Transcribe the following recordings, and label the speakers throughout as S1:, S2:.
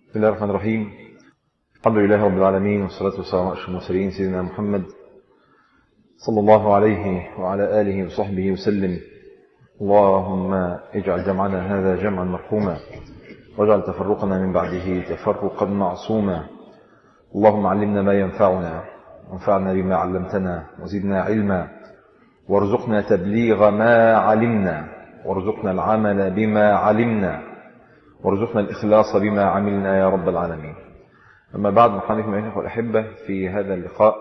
S1: بسم الله الرحمن الرحيم الحمد لله رب العالمين والصلاة والسلام على أشرف المرسلين سيدنا محمد صلى الله عليه وعلى آله وصحبه وسلم اللهم اجعل جمعنا هذا جمعا مرحوما واجعل تفرقنا من بعده تفرقا معصوما اللهم علمنا ما ينفعنا وانفعنا بما علمتنا وزدنا علما وارزقنا تبليغ ما علمنا وارزقنا العمل بما علمنا وارزقنا الإخلاص بما عملنا يا رب العالمين أما بعد محمدكم أيها الأخوة الأحبة في هذا اللقاء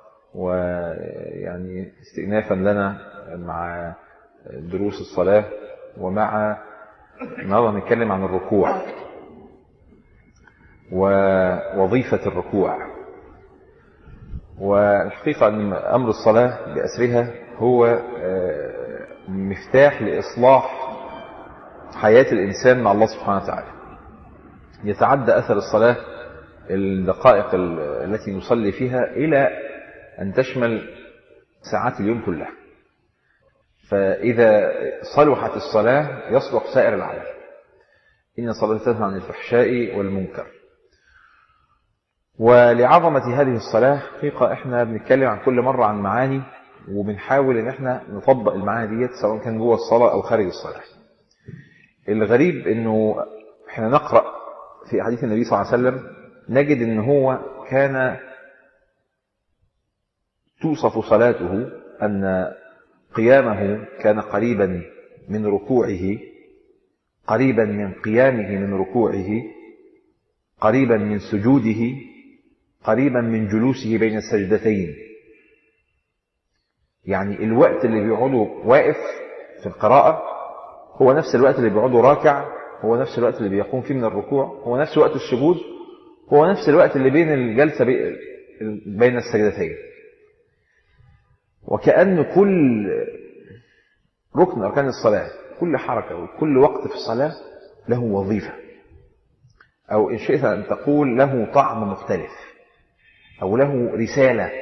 S1: ويعني استئنافا لنا مع دروس الصلاة ومع النهارده هنتكلم عن الركوع ووظيفة الركوع والحقيقة أن أمر الصلاة بأسرها هو مفتاح لإصلاح حياة الإنسان مع الله سبحانه وتعالى يتعدى أثر الصلاة الدقائق التي نصلي فيها إلى أن تشمل ساعات اليوم كلها فإذا صلحت الصلاة يصلح سائر العمل إن الصلاة تنهى عن الفحشاء والمنكر ولعظمة هذه الصلاة حقيقة احنا بنتكلم عن كل مرة عن معاني وبنحاول ان احنا نطبق المعاني ديت سواء كان جوه الصلاة او خارج الصلاة الغريب انه احنا نقرأ في حديث النبي صلى الله عليه وسلم نجد ان هو كان توصف صلاته ان قيامه كان قريبا من ركوعه قريبا من قيامه من ركوعه قريبا من سجوده قريبا من جلوسه بين السجدتين يعني الوقت اللي بيقعده واقف في القراءة هو نفس الوقت اللي بيقعده راكع هو نفس الوقت اللي بيقوم فيه من الركوع هو نفس وقت السجود هو نفس الوقت اللي بين الجلسة بين السجدتين وكأن كل ركن أركان الصلاة كل حركة وكل وقت في الصلاة له وظيفة أو إن شئت أن تقول له طعم مختلف أو له رسالة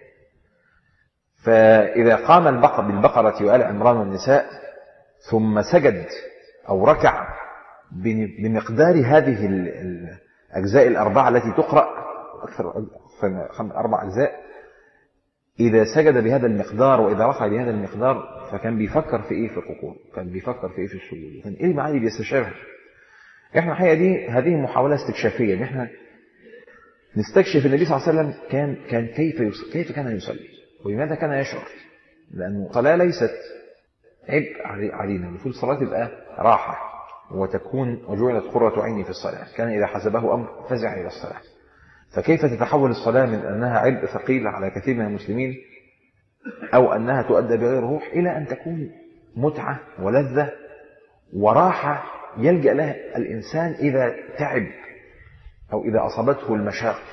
S1: فإذا قام البقر بالبقرة وآل عمران والنساء ثم سجد أو ركع بمقدار هذه الأجزاء الأربعة التي تقرأ أكثر أربع أجزاء إذا سجد بهذا المقدار وإذا رفع بهذا المقدار فكان بيفكر في إيه في الركوع كان بيفكر في إيه في السجود كان إيه المعاني بيستشعرها إحنا الحقيقة دي هذه محاولة استكشافية إن إحنا نستكشف النبي صلى الله عليه وسلم كان كان كيف يصلي كيف كان يصلي ولماذا كان يشعر لأن الصلاة ليست عبء علينا المفروض الصلاة تبقى راحة وتكون وجعلت قرة عيني في الصلاة كان إذا حسبه أمر فزع إلى الصلاة فكيف تتحول الصلاة من أنها عبء ثقيل على كثير من المسلمين أو أنها تؤدى بغير روح إلى أن تكون متعة ولذة وراحة يلجأ لها الإنسان إذا تعب أو إذا أصابته المشاق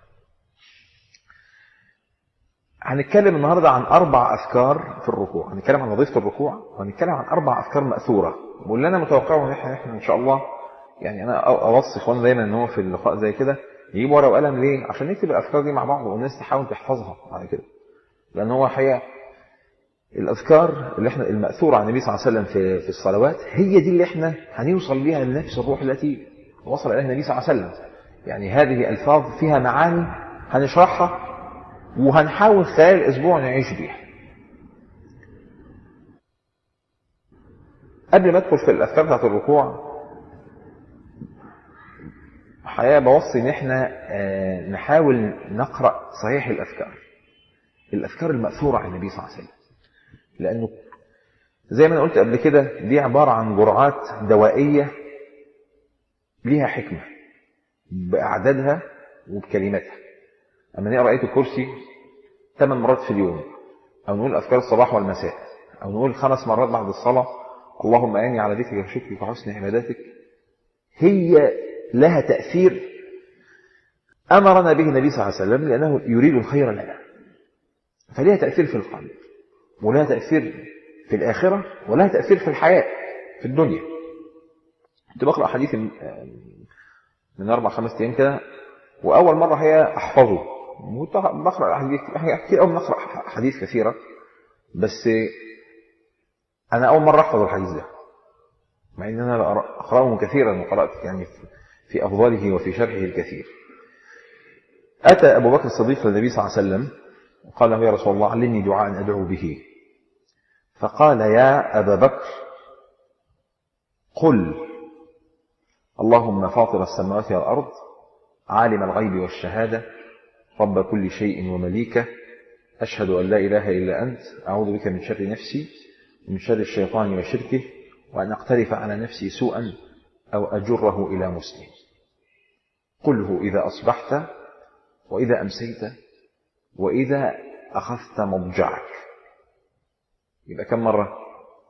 S1: هنتكلم النهاردة عن أربع أفكار في الركوع هنتكلم عن وظيفة الركوع وهنتكلم عن أربع أفكار مأثورة واللي أنا متوقعه إن إحنا, إحنا إن شاء الله يعني أنا أوصي إخواننا دايما إن هو في اللقاء زي كده يجيب ورقة وقلم ليه؟ عشان نكتب الأفكار دي مع بعض والناس تحاول تحفظها بعد كده لأن هو حقيقة الأذكار اللي احنا المأثورة عن النبي صلى الله عليه وسلم في في الصلوات هي دي اللي احنا هنوصل بيها لنفس الروح التي وصل إليها النبي صلى الله عليه وسلم يعني هذه ألفاظ فيها معاني هنشرحها وهنحاول خلال أسبوع نعيش بيها قبل ما ادخل في الأفكار بتاعت الركوع الحقيقة بوصي ان احنا نحاول نقرأ صحيح الأفكار الأفكار المأثورة عن النبي صلى الله عليه وسلم لأنه زي ما أنا قلت قبل كده دي عبارة عن جرعات دوائية ليها حكمة بأعدادها وبكلماتها أما نقرأ آية الكرسي ثمان مرات في اليوم أو نقول أذكار الصباح والمساء أو نقول خمس مرات بعد الصلاة اللهم أعني على ذكرك وشكرك وحسن عبادتك هي لها تأثير أمرنا به النبي صلى الله عليه وسلم لأنه يريد الخير لنا فلها تأثير في القلب ولها تأثير في الآخرة ولها تأثير في الحياة في الدنيا كنت بقرأ حديث من أربع خمس أيام كده وأول مرة هي أحفظه بقرأ حديث كتير أول نقرأ حديث كثيرة بس أنا أول مرة أحفظ الحديث ده مع ان انا اقراه كثيرا وقرات يعني في أفضاله وفي شرحه الكثير أتى أبو بكر الصديق للنبي صلى الله عليه وسلم وقال له يا رسول الله علمني دعاء أدعو به فقال يا أبا بكر قل اللهم فاطر السماوات والأرض عالم الغيب والشهادة رب كل شيء ومليكه أشهد أن لا إله إلا أنت أعوذ بك من شر نفسي ومن شر الشيطان وشركه وأن أقترف على نفسي سوءا أو أجره إلى مسلم قله إذا أصبحت وإذا أمسيت وإذا أخذت مضجعك يبقى كم مرة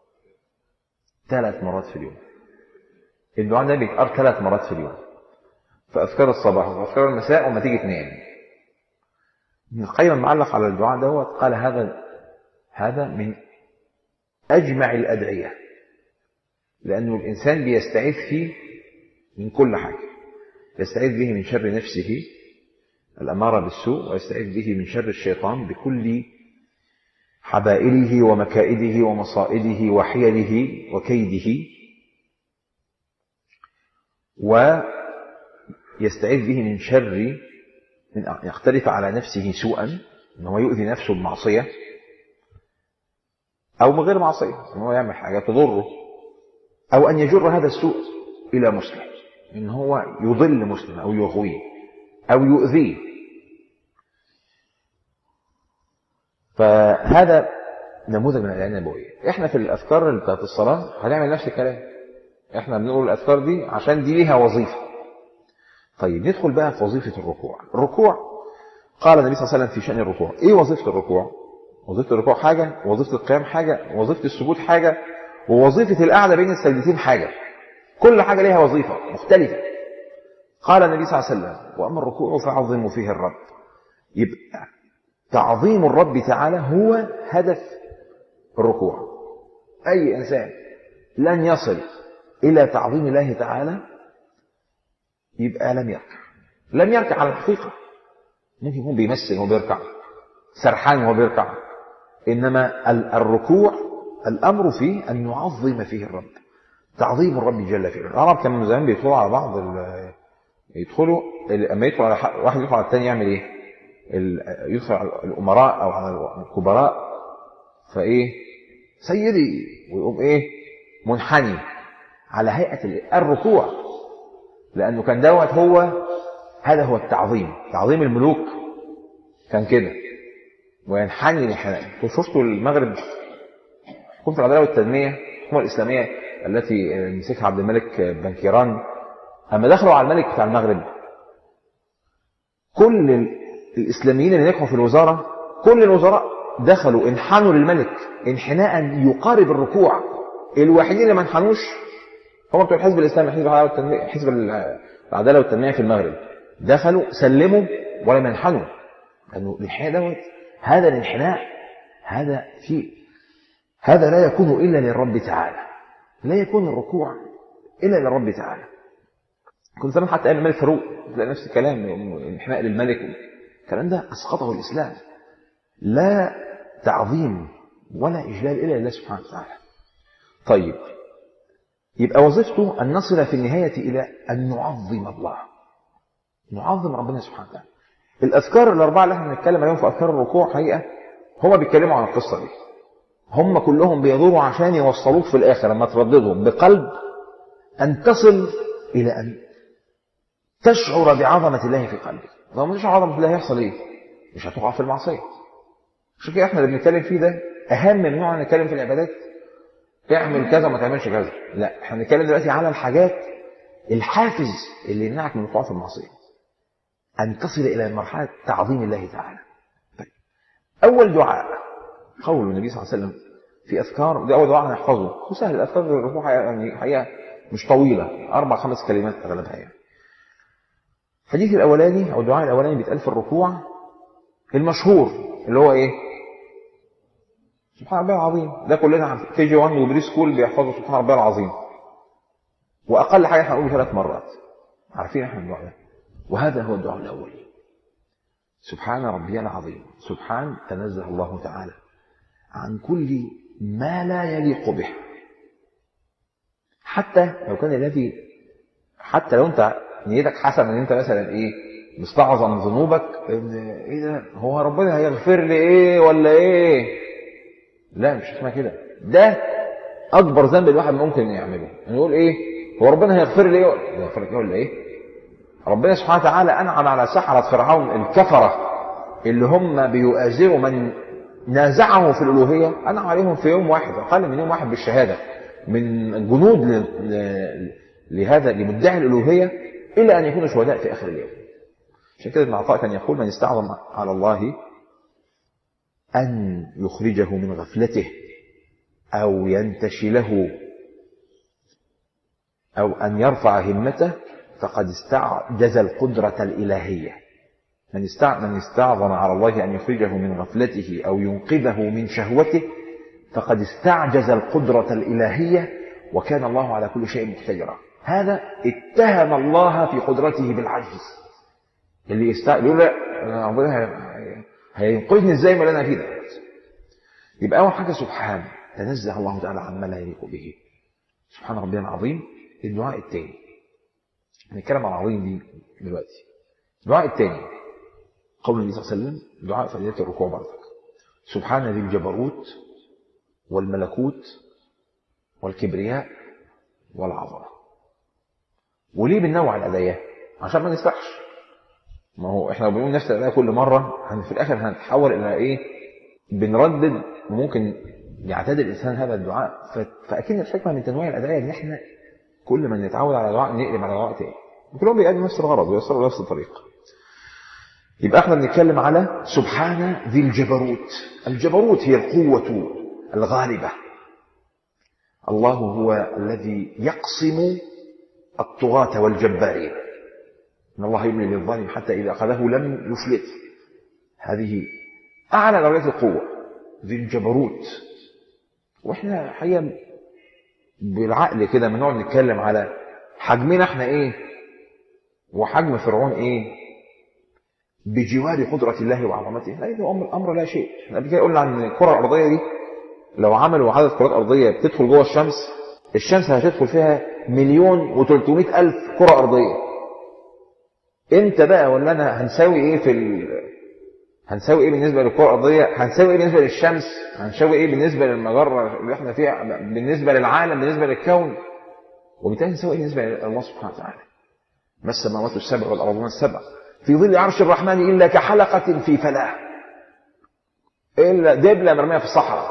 S1: ثلاث مرات في اليوم الدعاء ده بيتقال ثلاث مرات في اليوم في أذكار الصباح وأذكار المساء وما تيجي تنام ابن القيم المعلق على الدعاء دوت قال هذا هذا من أجمع الأدعية لأنه الإنسان بيستعيذ فيه من كل حاجة يستعيذ به من شر نفسه الأمارة بالسوء ويستعيذ به من شر الشيطان بكل حبائله ومكائده ومصائده وحيله وكيده ويستعيذ به من شر من يختلف على نفسه سوءا ان هو يؤذي نفسه بمعصيه او من غير معصيه ان هو يعمل حاجه تضره او ان يجر هذا السوء الى مسلم ان هو يضل مسلم او يغويه او يؤذيه فهذا نموذج من العنايه النبويه احنا في الاذكار بتاعت الصلاه هنعمل نفس الكلام احنا بنقول الاذكار دي عشان دي ليها وظيفه طيب ندخل بقى في وظيفه الركوع الركوع قال النبي صلى الله عليه وسلم في شان الركوع ايه وظيفه الركوع وظيفه الركوع حاجه وظيفه القيام حاجه وظيفه السجود حاجه ووظيفه القعده بين السجدتين حاجه كل حاجه ليها وظيفه مختلفه قال النبي صلى الله عليه وسلم واما الركوع فعظموا فيه الرب يبقى تعظيم الرب تعالى هو هدف الركوع أي إنسان لن يصل إلى تعظيم الله تعالى يبقى لم يركع لم يركع على الحقيقة ممكن يكون بيمثل وهو بيركع سرحان وهو بيركع إنما الركوع الأمر فيه أن يعظم فيه الرب تعظيم الرب جل في علاه العرب كانوا زمان بيدخلوا على بعض يدخلوا لما يدخل على واحد يدخل على الثاني يعمل ايه؟ يدخل على الامراء او على الكبراء فايه سيدي ويقوم ايه منحني على هيئه الركوع لانه كان دوت هو هذا هو التعظيم تعظيم الملوك كان كده وينحني للحنان شفتوا المغرب حكومه العداله والتنميه الحكومه الاسلاميه التي مسكها عبد الملك بن كيران اما دخلوا على الملك بتاع المغرب كل الإسلاميين اللي نجحوا في الوزارة كل الوزراء دخلوا انحنوا للملك انحناء يقارب الركوع الوحيدين اللي ما انحنوش هم بتوع الحزب الإسلامي حزب العدالة والتنمية حزب العدالة والتنمية في المغرب دخلوا سلموا ولم ينحنوا لأنه الانحناء دوت هذا الانحناء هذا في هذا لا يكون إلا للرب تعالى لا يكون الركوع إلا للرب تعالى كنت زمان حتى أيام الملك فاروق تلاقي نفس الكلام انحناء للملك الكلام ده أسقطه الإسلام لا تعظيم ولا إجلال إلا لله سبحانه وتعالى طيب يبقى وظيفته أن نصل في النهاية إلى أن نعظم الله نعظم ربنا سبحانه وتعالى الأذكار الأربعة اللي احنا بنتكلم عليهم في أذكار الركوع حقيقة هما بيتكلموا عن القصة دي هم كلهم بيدوروا عشان يوصلوك في الآخر لما ترددهم بقلب أن تصل إلى أن تشعر بعظمة الله في قلبك لو ما تشعر عظمة الله هيحصل ايه مش هتقع في المعصية عشان كده احنا اللي بنتكلم فيه ده اهم من نوع نتكلم في العبادات تعمل كذا وما تعملش كذا لا احنا بنتكلم دلوقتي على الحاجات الحافز اللي يمنعك من الوقوع في المعصية أن تصل إلى مرحلة تعظيم الله تعالى طيب. أول دعاء قول النبي صلى الله عليه وسلم في أذكار ده أول دعاء نحفظه وسهل الأذكار في الركوع يعني حقيقة مش طويلة أربع خمس كلمات أغلبها يعني الحديث الأولاني أو الدعاء الأولاني بيتقال في الركوع المشهور اللي هو إيه؟ سبحان ربي العظيم ده كلنا في جي 1 وبري سكول بيحفظوا سبحان ربي العظيم وأقل حاجة احنا هنقوله ثلاث مرات عارفين احنا الدعاء ده وهذا هو الدعاء الأول سبحان ربي العظيم سبحان تنزه الله تعالى عن كل ما لا يليق به حتى لو كان الذي حتى لو انت نيتك حسن ان انت مثلا ايه مستعظم ذنوبك ان ايه ده هو ربنا هيغفر لي ايه ولا ايه لا مش اسمها كده ده اكبر ذنب الواحد ممكن يعمله يقول ايه هو ربنا هيغفر لي ايه ولا يغفر لك ايه ولا ايه ربنا سبحانه وتعالى انعم على سحرة فرعون الكفرة اللي هم بيؤازروا من نازعه في الالوهية انعم عليهم في يوم واحد اقل من يوم واحد بالشهادة من جنود ل... ل... لهذا لمدعي الالوهية الى ان يكونوا شهداء في اخر اليوم عشان كده ابن عطاء كان يقول من استعظم على الله أن يخرجه من غفلته أو ينتشله أو أن يرفع همته فقد استعجز القدرة الإلهية من من استعظم على الله أن يخرجه من غفلته أو ينقذه من شهوته فقد استعجز القدرة الإلهية وكان الله على كل شيء مقتدرا هذا اتهم الله في قدرته بالعجز اللي يستعجل يقول لا ربنا هينقذني ازاي ما انا فيه ده يبقى اول حاجه سبحان تنزه الله تعالى عما لا يليق به سبحان ربنا العظيم الدعاء الثاني هنتكلم عن العظيم دي دلوقتي الدعاء الثاني قول النبي صلى الله عليه وسلم دعاء فضيلة الركوع برضك سبحان ذي الجبروت والملكوت والكبرياء والعظمة وليه بننوع الأدعية عشان ما نسرحش ما هو احنا بنقول نفس الأداء كل مرة في الآخر هنتحول إلى إيه بنردد وممكن يعتاد الإنسان هذا الدعاء فأكيد الحكمة من تنويع الأدعية إن احنا كل ما نتعود على دعاء نقلب على دعاء تاني وكلهم بيقدموا نفس الغرض ويوصلوا نفس الطريق يبقى احنا بنتكلم على سبحان ذي الجبروت الجبروت هي القوة الغالبة الله هو الذي يقسم الطغاة والجبارين إن الله يملي للظالم حتى إذا أخذه لم يفلت هذه أعلى درجات القوة ذي الجبروت وإحنا حقيقة بالعقل كده بنقعد نتكلم على حجمنا احنا ايه وحجم فرعون ايه بجوار قدرة الله وعظمته لا ده الأمر لا شيء احنا قبل كده قلنا عن الكرة الأرضية دي لو عملوا عدد كرات أرضية بتدخل جوه الشمس الشمس هتدخل فيها مليون و300 ألف كرة أرضية انت بقى ولا انا هنساوي ايه في ال... هنساوي ايه بالنسبه للكره الارضيه هنساوي ايه بالنسبه للشمس هنساوي ايه بالنسبه للمجره اللي احنا فيها بالنسبه للعالم بالنسبه للكون وبالتالي نساوي ايه بالنسبه لله سبحانه وتعالى ما السماوات السبع والارضون السبع في ظل عرش الرحمن الا كحلقه في فلاه الا دبله مرميه في الصحراء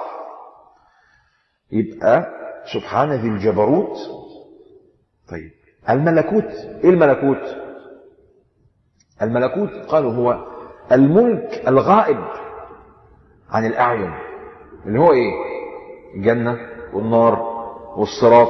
S1: يبقى سبحان ذي الجبروت طيب الملكوت ايه الملكوت الملكوت قالوا هو الملك الغائب عن الأعين اللي هو إيه الجنة والنار والصراط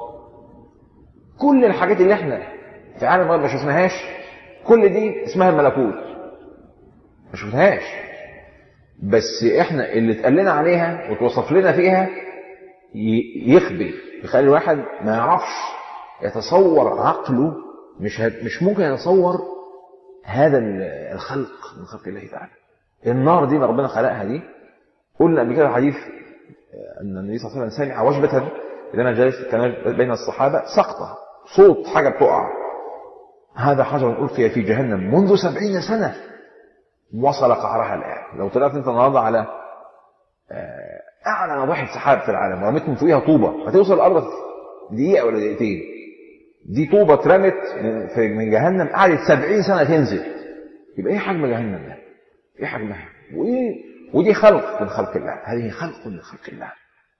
S1: كل الحاجات اللي احنا في عالم الغيب ما شفناهاش كل دي اسمها الملكوت ما شفناهاش بس احنا اللي اتقال لنا عليها وتوصف لنا فيها يخبي يخلي الواحد ما يعرفش يتصور عقله مش هت... مش ممكن يتصور هذا الخلق من خلق الله تعالى النار دي اللي ربنا خلقها دي قلنا قبل كده حديث ان النبي صلى الله عليه وسلم سمع وجبة لما جالس كان بين الصحابة سقطة صوت حاجة بتقع هذا حجر ألقي في جهنم منذ سبعين سنة وصل قعرها الآن لو طلعت انت النهارده على أعلى نواحي سحاب في العالم ورميت من فوقها طوبة هتوصل الأرض دقيقة ولا دقيقتين دي طوبة اترمت من جهنم قعدت سبعين سنة تنزل يبقى ايه حجم جهنم ده ايه حجمها وايه ودي خلق من خلق الله هذه خلق من خلق الله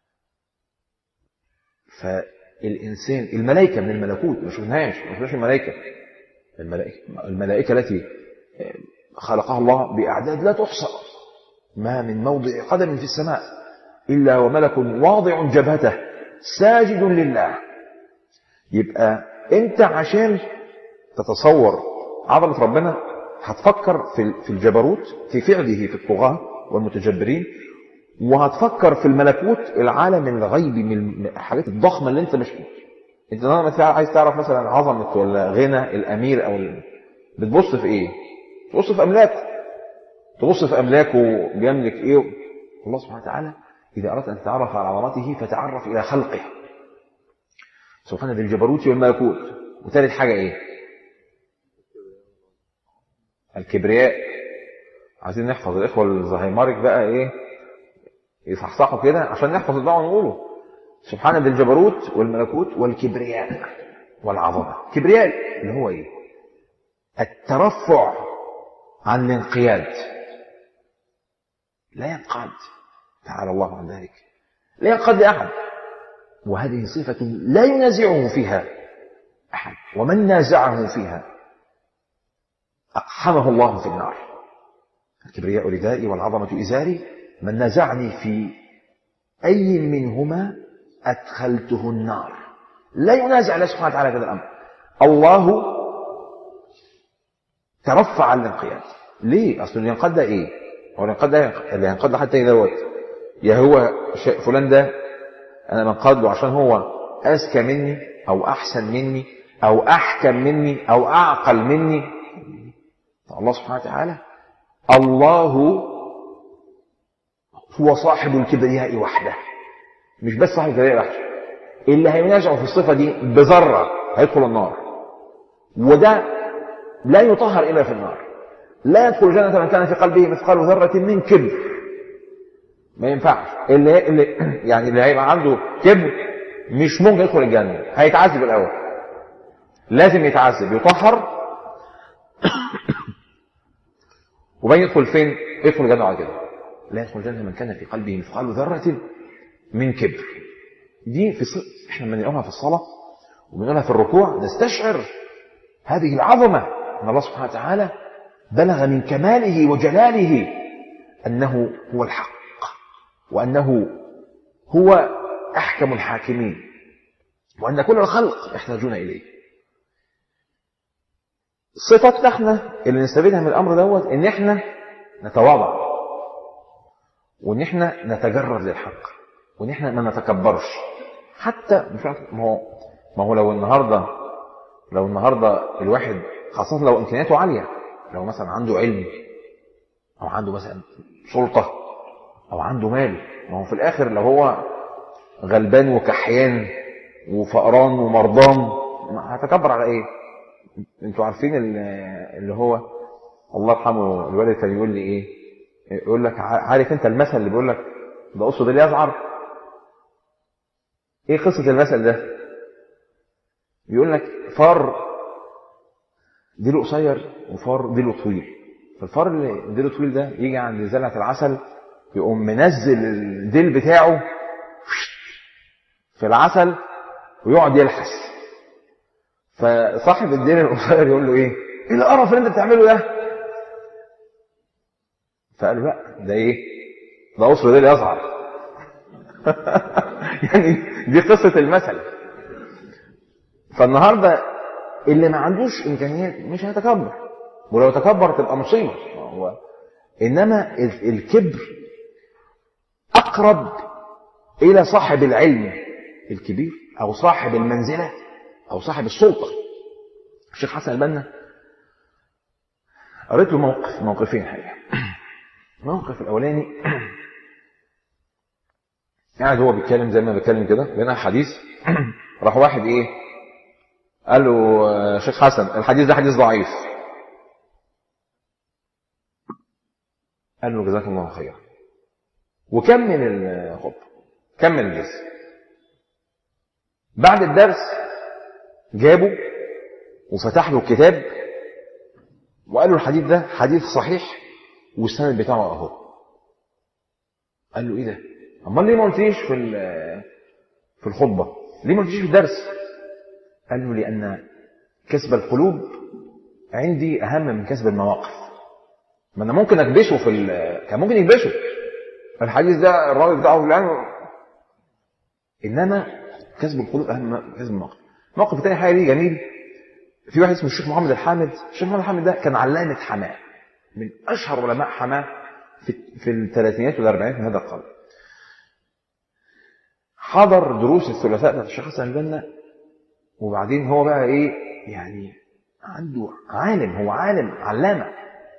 S1: فالإنسان الملائكة من الملكوت ما شفناهاش ما شفناش الملائكة الملائكة الملائكة التي خلقها الله بأعداد لا تحصى ما من موضع قدم في السماء إلا وملك واضع جبهته ساجد لله يبقى انت عشان تتصور عظمة ربنا هتفكر في في الجبروت في فعله في الطغاة والمتجبرين وهتفكر في الملكوت العالم الغيبي من الحاجات الضخمة اللي انت مش انت لما عايز تعرف مثلا عظمة ولا غنى الامير او ال... بتبص في ايه تبص في املاكه تبص في املاكه بيملك ايه الله سبحانه وتعالى اذا اردت ان تتعرف على عظمته فتعرف الى خلقه سبحان ذي الجبروت والملكوت وثالث حاجة ايه الكبرياء عايزين نحفظ الاخوه الزهايمارك بقى ايه يصحصحوا كده عشان نحفظ الدعوه ونقوله سبحان ذي الجبروت والملكوت والكبرياء والعظمه كبرياء اللي هو ايه الترفع عن الانقياد لا ينقاد تعالى الله عن ذلك لا ينقاد لاحد وهذه صفه لا ينازعه فيها احد ومن نازعه فيها اقحمه الله في النار الكبرياء ردائي والعظمه ازاري من نزعني في أي منهما أدخلته النار لا ينازع الله سبحانه وتعالى هذا الأمر الله ترفع عن الانقياد ليه؟ أصل الانقياد ده إيه؟ هو الانقياد ده اللي ينقاد حتى إيه دوت يا هو فلان ده أنا بنقاد له عشان هو أذكى مني أو أحسن مني أو أحكم مني أو أعقل مني الله سبحانه وتعالى الله هو صاحب الكبرياء وحده مش بس صاحب الكبرياء وحده اللي هينازعه في الصفة دي بذرة هيدخل النار وده لا يطهر إلا في النار لا يدخل الجنة من كان في قلبه مثقال ذرة من كبر ما ينفعش اللي, اللي يعني اللي هيبقى عنده كبر مش ممكن يدخل الجنة هيتعذب الأول لازم يتعذب يطهر وبين يدخل فين يدخل الجنة على كده لا يدخل الجنة من كان في قلبه مثقال ذرة من كبر دي في ص... احنا لما نقولها في الصلاة وبنقولها في الركوع نستشعر هذه العظمة أن الله سبحانه وتعالى بلغ من كماله وجلاله أنه هو الحق وأنه هو أحكم الحاكمين وأن كل الخلق يحتاجون إليه صفتنا احنا اللي نستفيدها من الأمر دوت إن احنا نتواضع وإن احنا نتجرد للحق وإن احنا ما نتكبرش حتى ما هو ما هو لو النهارده لو النهارده الواحد خاصة لو إمكانياته عالية لو مثلا عنده علم أو عنده مثلا سلطة أو عنده مال ما هو في الآخر لو هو غلبان وكحيان وفقران ومرضان هتكبر على إيه؟ أنتوا عارفين اللي هو الله يرحمه الوالد كان يقول لي إيه؟ يقول لك عارف أنت المثل اللي بيقول لك ده أسود اللي يزعر إيه قصة المثل ده؟ بيقول لك فار ديله قصير وفار ديله طويل فالفار اللي ديله طويل ده يجي عند زلعة العسل يقوم منزل الديل بتاعه في العسل ويقعد يلحس فصاحب الديل القصير يقول له ايه ايه القرف اللي انت بتعمله ده فقال له لا ده ايه ده قصر ديل يصعد يعني دي قصة المثل فالنهارده اللي ما عندوش امكانيات مش هيتكبر ولو تكبر تبقى مصيبه هو انما الكبر اقرب الى صاحب العلم الكبير او صاحب المنزله او صاحب السلطه الشيخ حسن البنا قريت له موقف موقفين حقيقه الموقف الاولاني قاعد هو بيتكلم زي ما بيتكلم كده بين حديث راح واحد ايه قال له شيخ حسن الحديث ده حديث ضعيف قال له جزاك الله خيرا وكمل الخطبه كمل الدرس بعد الدرس جابه وفتح له الكتاب وقال له الحديث ده حديث صحيح والسند بتاعه اهو قال له ايه ده امال ليه ما قلتليش في في الخطبه ليه ما قلتليش في الدرس قال له لأن كسب القلوب عندي أهم من كسب المواقف ما أنا ممكن أكبشه في ال... كان ممكن يكبشه الحديث ده الراوي بتاعه فلان إنما كسب القلوب أهم من كسب المواقف موقف تاني حاجة دي جميل في واحد اسمه الشيخ محمد الحامد الشيخ محمد الحامد ده كان علامة حماه من أشهر علماء حماه في, في الثلاثينات والأربعينات من هذا القرن حضر دروس الثلاثاء بتاعت الشيخ حسن البنا وبعدين هو بقى ايه يعني عنده عالم هو عالم علامه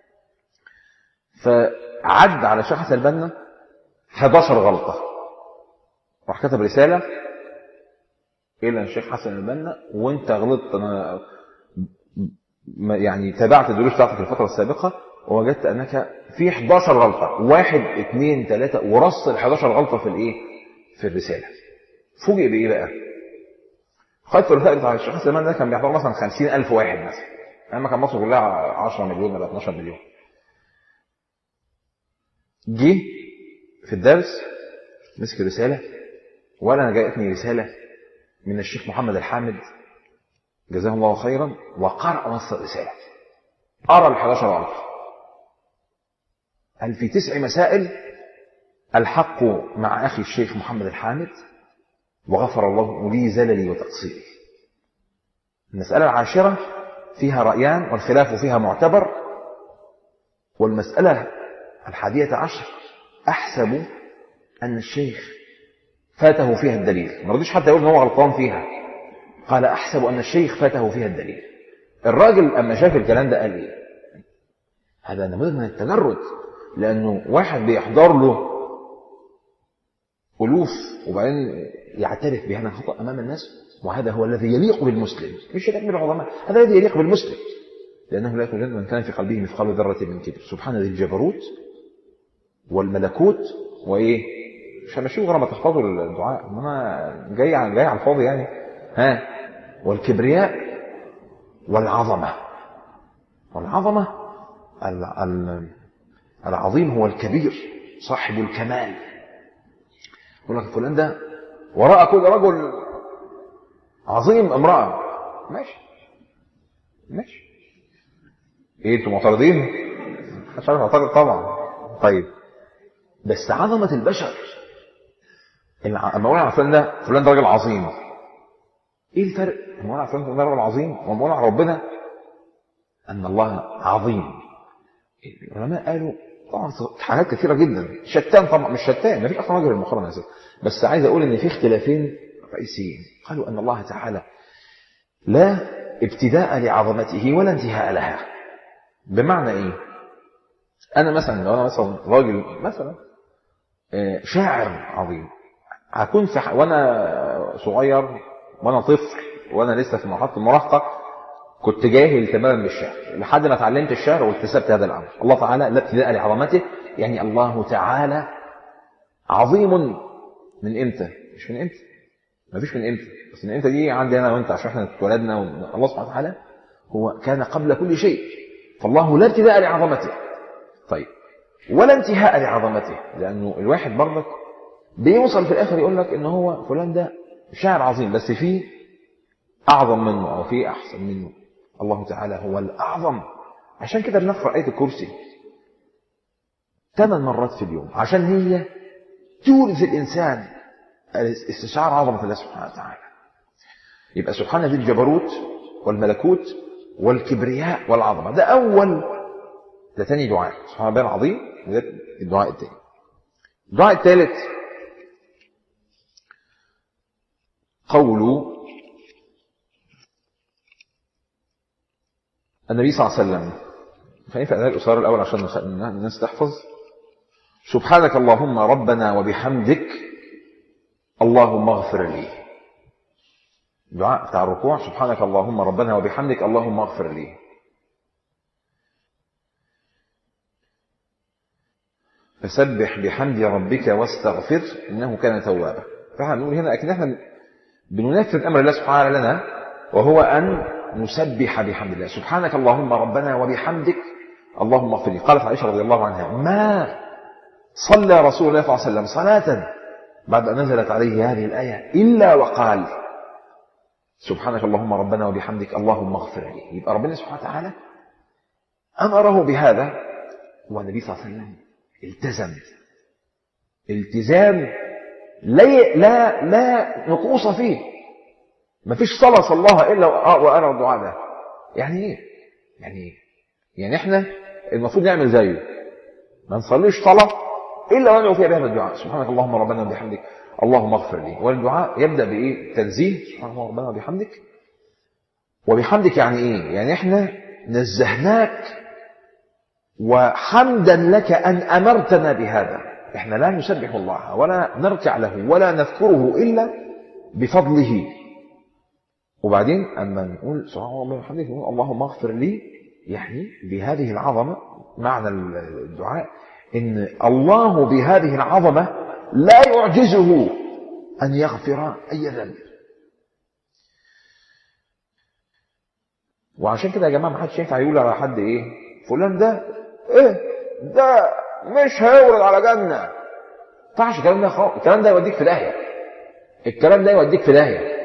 S1: فعد على الشيخ حسن البنا 11 غلطه راح كتب رساله الى الشيخ حسن البنا وانت غلطت انا ما- يعني تابعت الدروس بتاعتك الفترة السابقة ووجدت أنك في 11 غلطة واحد اثنين ثلاثة ورص ال 11 غلطة في الإيه؟ في الرسالة فوجئ بإيه بقى؟ خد الثلاثاء بتاع الشيخ سليمان ده كان بيحضر مثلا 50000 واحد مثلا أما كان مصر كلها 10 مليون ولا 12 مليون جه في الدرس مسك رسالة ولا أنا جاءتني رسالة من الشيخ محمد الحامد جزاه الله خيرا وقرأ نص الرسالة قرأ ال 11 غلطة هل في تسع مسائل الحق مع أخي الشيخ محمد الحامد وغفر الله لي زللي وتقصيري المسألة العاشرة فيها رأيان والخلاف فيها معتبر والمسألة الحادية عشر أحسب أن الشيخ فاته فيها الدليل ما رضيش حتى يقول ان هو غلطان فيها قال أحسب أن الشيخ فاته فيها الدليل الراجل أما شاف الكلام ده قال إيه هذا نموذج من التجرد لأنه واحد بيحضر له ألوف وبعدين يعترف بهذا الخطأ أمام الناس وهذا هو الذي يليق بالمسلم مش يليق بالعظماء هذا الذي يليق بالمسلم لأنه لا يكون من كان في قلبه مثقال ذرة من كبر سبحان ذي الجبروت والملكوت وإيه مش همشيه غير ما تحفظوا الدعاء أنا جاي على جاي على الفاضي يعني ها والكبرياء والعظمة والعظمة ال- ال- العظيم هو الكبير صاحب الكمال يقول لك فلان ده وراء كل رجل عظيم امرأة ماشي ماشي ايه انتوا معترضين؟ مش عارف معترض طبعا طيب بس عظمة البشر الع- اما اقول على فلان ده فلان ده راجل عظيم ايه الفرق؟ اما اقول على فلان ده راجل عظيم واما اقول على ربنا ان الله عظيم العلماء قالوا طبعا حاجات كثيره جدا شتان طبعا مش شتان مفيش اصلا وجه للمقارنه اساسا بس عايز اقول ان في اختلافين رئيسيين قالوا ان الله تعالى لا ابتداء لعظمته ولا انتهاء لها بمعنى ايه انا مثلا لو انا مثلا راجل مثلا آه، شاعر عظيم هكون في ح... وانا صغير وانا طفل وانا لسه في مرحله المراهقه كنت جاهل تماما بالشعر لحد ما اتعلمت الشعر واكتسبت هذا الامر الله تعالى لا ابتداء لعظمته يعني الله تعالى عظيم من امتى مش من امتى ما فيش من امتى بس من امتى دي عندي انا وانت عشان احنا اتولدنا الله سبحانه وتعالى هو كان قبل كل شيء فالله لا ابتداء لعظمته طيب ولا انتهاء لعظمته لانه الواحد برضك بيوصل في الاخر يقول لك ان هو فلان ده شاعر عظيم بس فيه اعظم منه او فيه احسن منه الله تعالى هو الاعظم عشان كده بنقرا ايه الكرسي ثمان مرات في اليوم عشان هي تورث الانسان استشعار عظمه الله سبحانه وتعالى يبقى سبحان ذي الجبروت والملكوت والكبرياء والعظمه ده اول ده تاني دعاء سبحان الله العظيم وده الدعاء التاني الدعاء الثالث قول النبي صلى الله عليه وسلم خلينا في أداء الأسرار الأول عشان نخ- الناس تحفظ سبحانك اللهم ربنا وبحمدك اللهم اغفر لي دعاء بتاع الركوع سبحانك اللهم ربنا وبحمدك اللهم اغفر لي فسبح بحمد ربك واستغفر انه كان توابا فهنقول هنا اكيد احنا بننفذ امر الله سبحانه لنا وهو ان نسبح بحمد الله سبحانك اللهم ربنا وبحمدك اللهم اغفر لي قالت عائشه رضي الله عنها ما صلى رسول الله صلى الله عليه وسلم صلاه بعد ان نزلت عليه هذه الايه الا وقال سبحانك اللهم ربنا وبحمدك اللهم اغفر لي يبقى ربنا سبحانه وتعالى امره بهذا والنبي صلى الله عليه وسلم التزم التزام لا لا لا نقوص فيه ما فيش صلاة صلاها إلا وأنا الدعاء ده يعني إيه؟ يعني إيه؟ يعني إحنا المفروض نعمل زيه ما نصليش صلاة إلا وندعو فيها بهذا الدعاء سبحانك اللهم ربنا وبحمدك اللهم اغفر لي والدعاء يبدأ بإيه؟ تنزيه سبحانك اللهم ربنا وبحمدك وبحمدك يعني إيه؟ يعني إحنا نزهناك وحمدا لك أن أمرتنا بهذا احنا لا نسبح الله ولا نركع له ولا نذكره إلا بفضله وبعدين أما نقول سبحان الله وبحمده نقول اللهم اغفر لي يعني بهذه العظمة معنى الدعاء إن الله بهذه العظمة لا يعجزه أن يغفر أي ذنب وعشان كده يا جماعة ما حدش ينفع يقول على حد إيه فلان ده إيه ده مش هيورد على جنة ما ينفعش الكلام ده خالص الكلام ده يوديك في داهية الكلام ده يوديك في داهية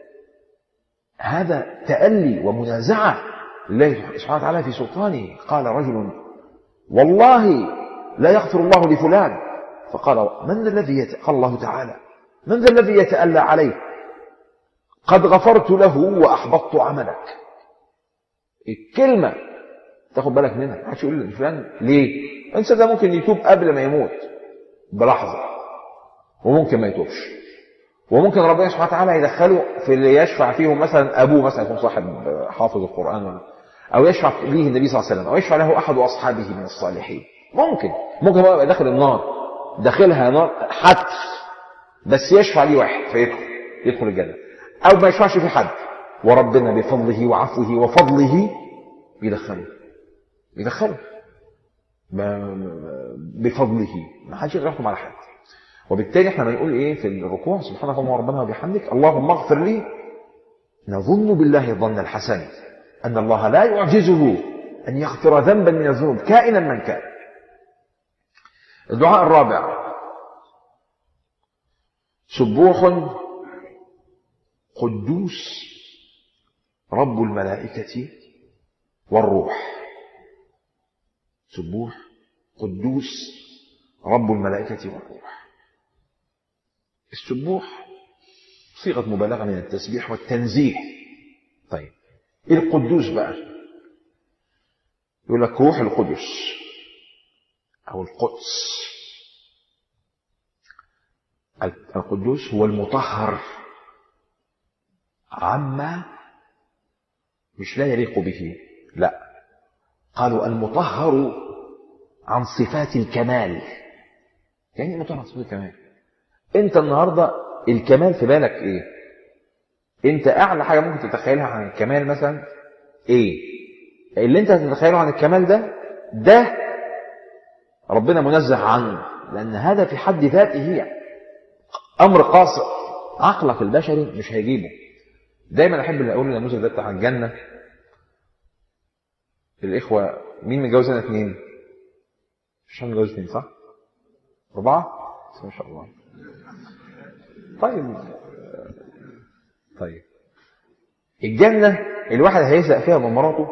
S1: هذا تألي ومنازعة لله سبحانه وتعالى في سلطانه قال رجل والله لا يغفر الله لفلان فقال من ذا الذي يت... قال الله تعالى من ذا الذي يتألى عليه قد غفرت له وأحبطت عملك الكلمة تاخد بالك منها ما حدش يقول فلان ليه الانسان ده ممكن يتوب قبل ما يموت بلحظة وممكن ما يتوبش وممكن ربنا سبحانه وتعالى يدخله في اللي يشفع فيهم مثلا ابوه مثلا يكون صاحب حافظ القران او يشفع به النبي صلى الله عليه وسلم او يشفع له احد اصحابه من الصالحين ممكن ممكن هو يبقى داخل النار داخلها نار حتف بس يشفع ليه واحد فيدخل يدخل الجنه او ما يشفعش في حد وربنا بفضله وعفوه وفضله يدخله يدخله بفضله ما حدش يقدر يحكم على حد وبالتالي احنا بنقول ايه في الركوع سبحانك اللهم ربنا وبحمدك اللهم اغفر لي نظن بالله الظن الحسن ان الله لا يعجزه ان يغفر ذنبا من الذنوب كائنا من كان الدعاء الرابع سبوح قدوس رب الملائكة والروح سبوح قدوس رب الملائكة والروح السبوح صيغة مبالغة من التسبيح والتنزيه طيب ايه القدوس بقى يقول لك روح القدس او القدس القدوس هو المطهر عما مش لا يليق به لا قالوا المطهر عن صفات الكمال يعني ايه مطهر عن صفات الكمال انت النهارده الكمال في بالك ايه انت اعلى حاجه ممكن تتخيلها عن الكمال مثلا ايه اللي انت تتخيله عن الكمال ده ده ربنا منزه عنه لان هذا في حد ذاته امر قاصر عقلك البشري مش هيجيبه دايما احب اقول النموذج ده بتاع الجنه الاخوه مين متجوز هنا اثنين مش متجوز اثنين صح اربعه ما شاء الله طيب طيب الجنه الواحد هيزهق فيها من مراته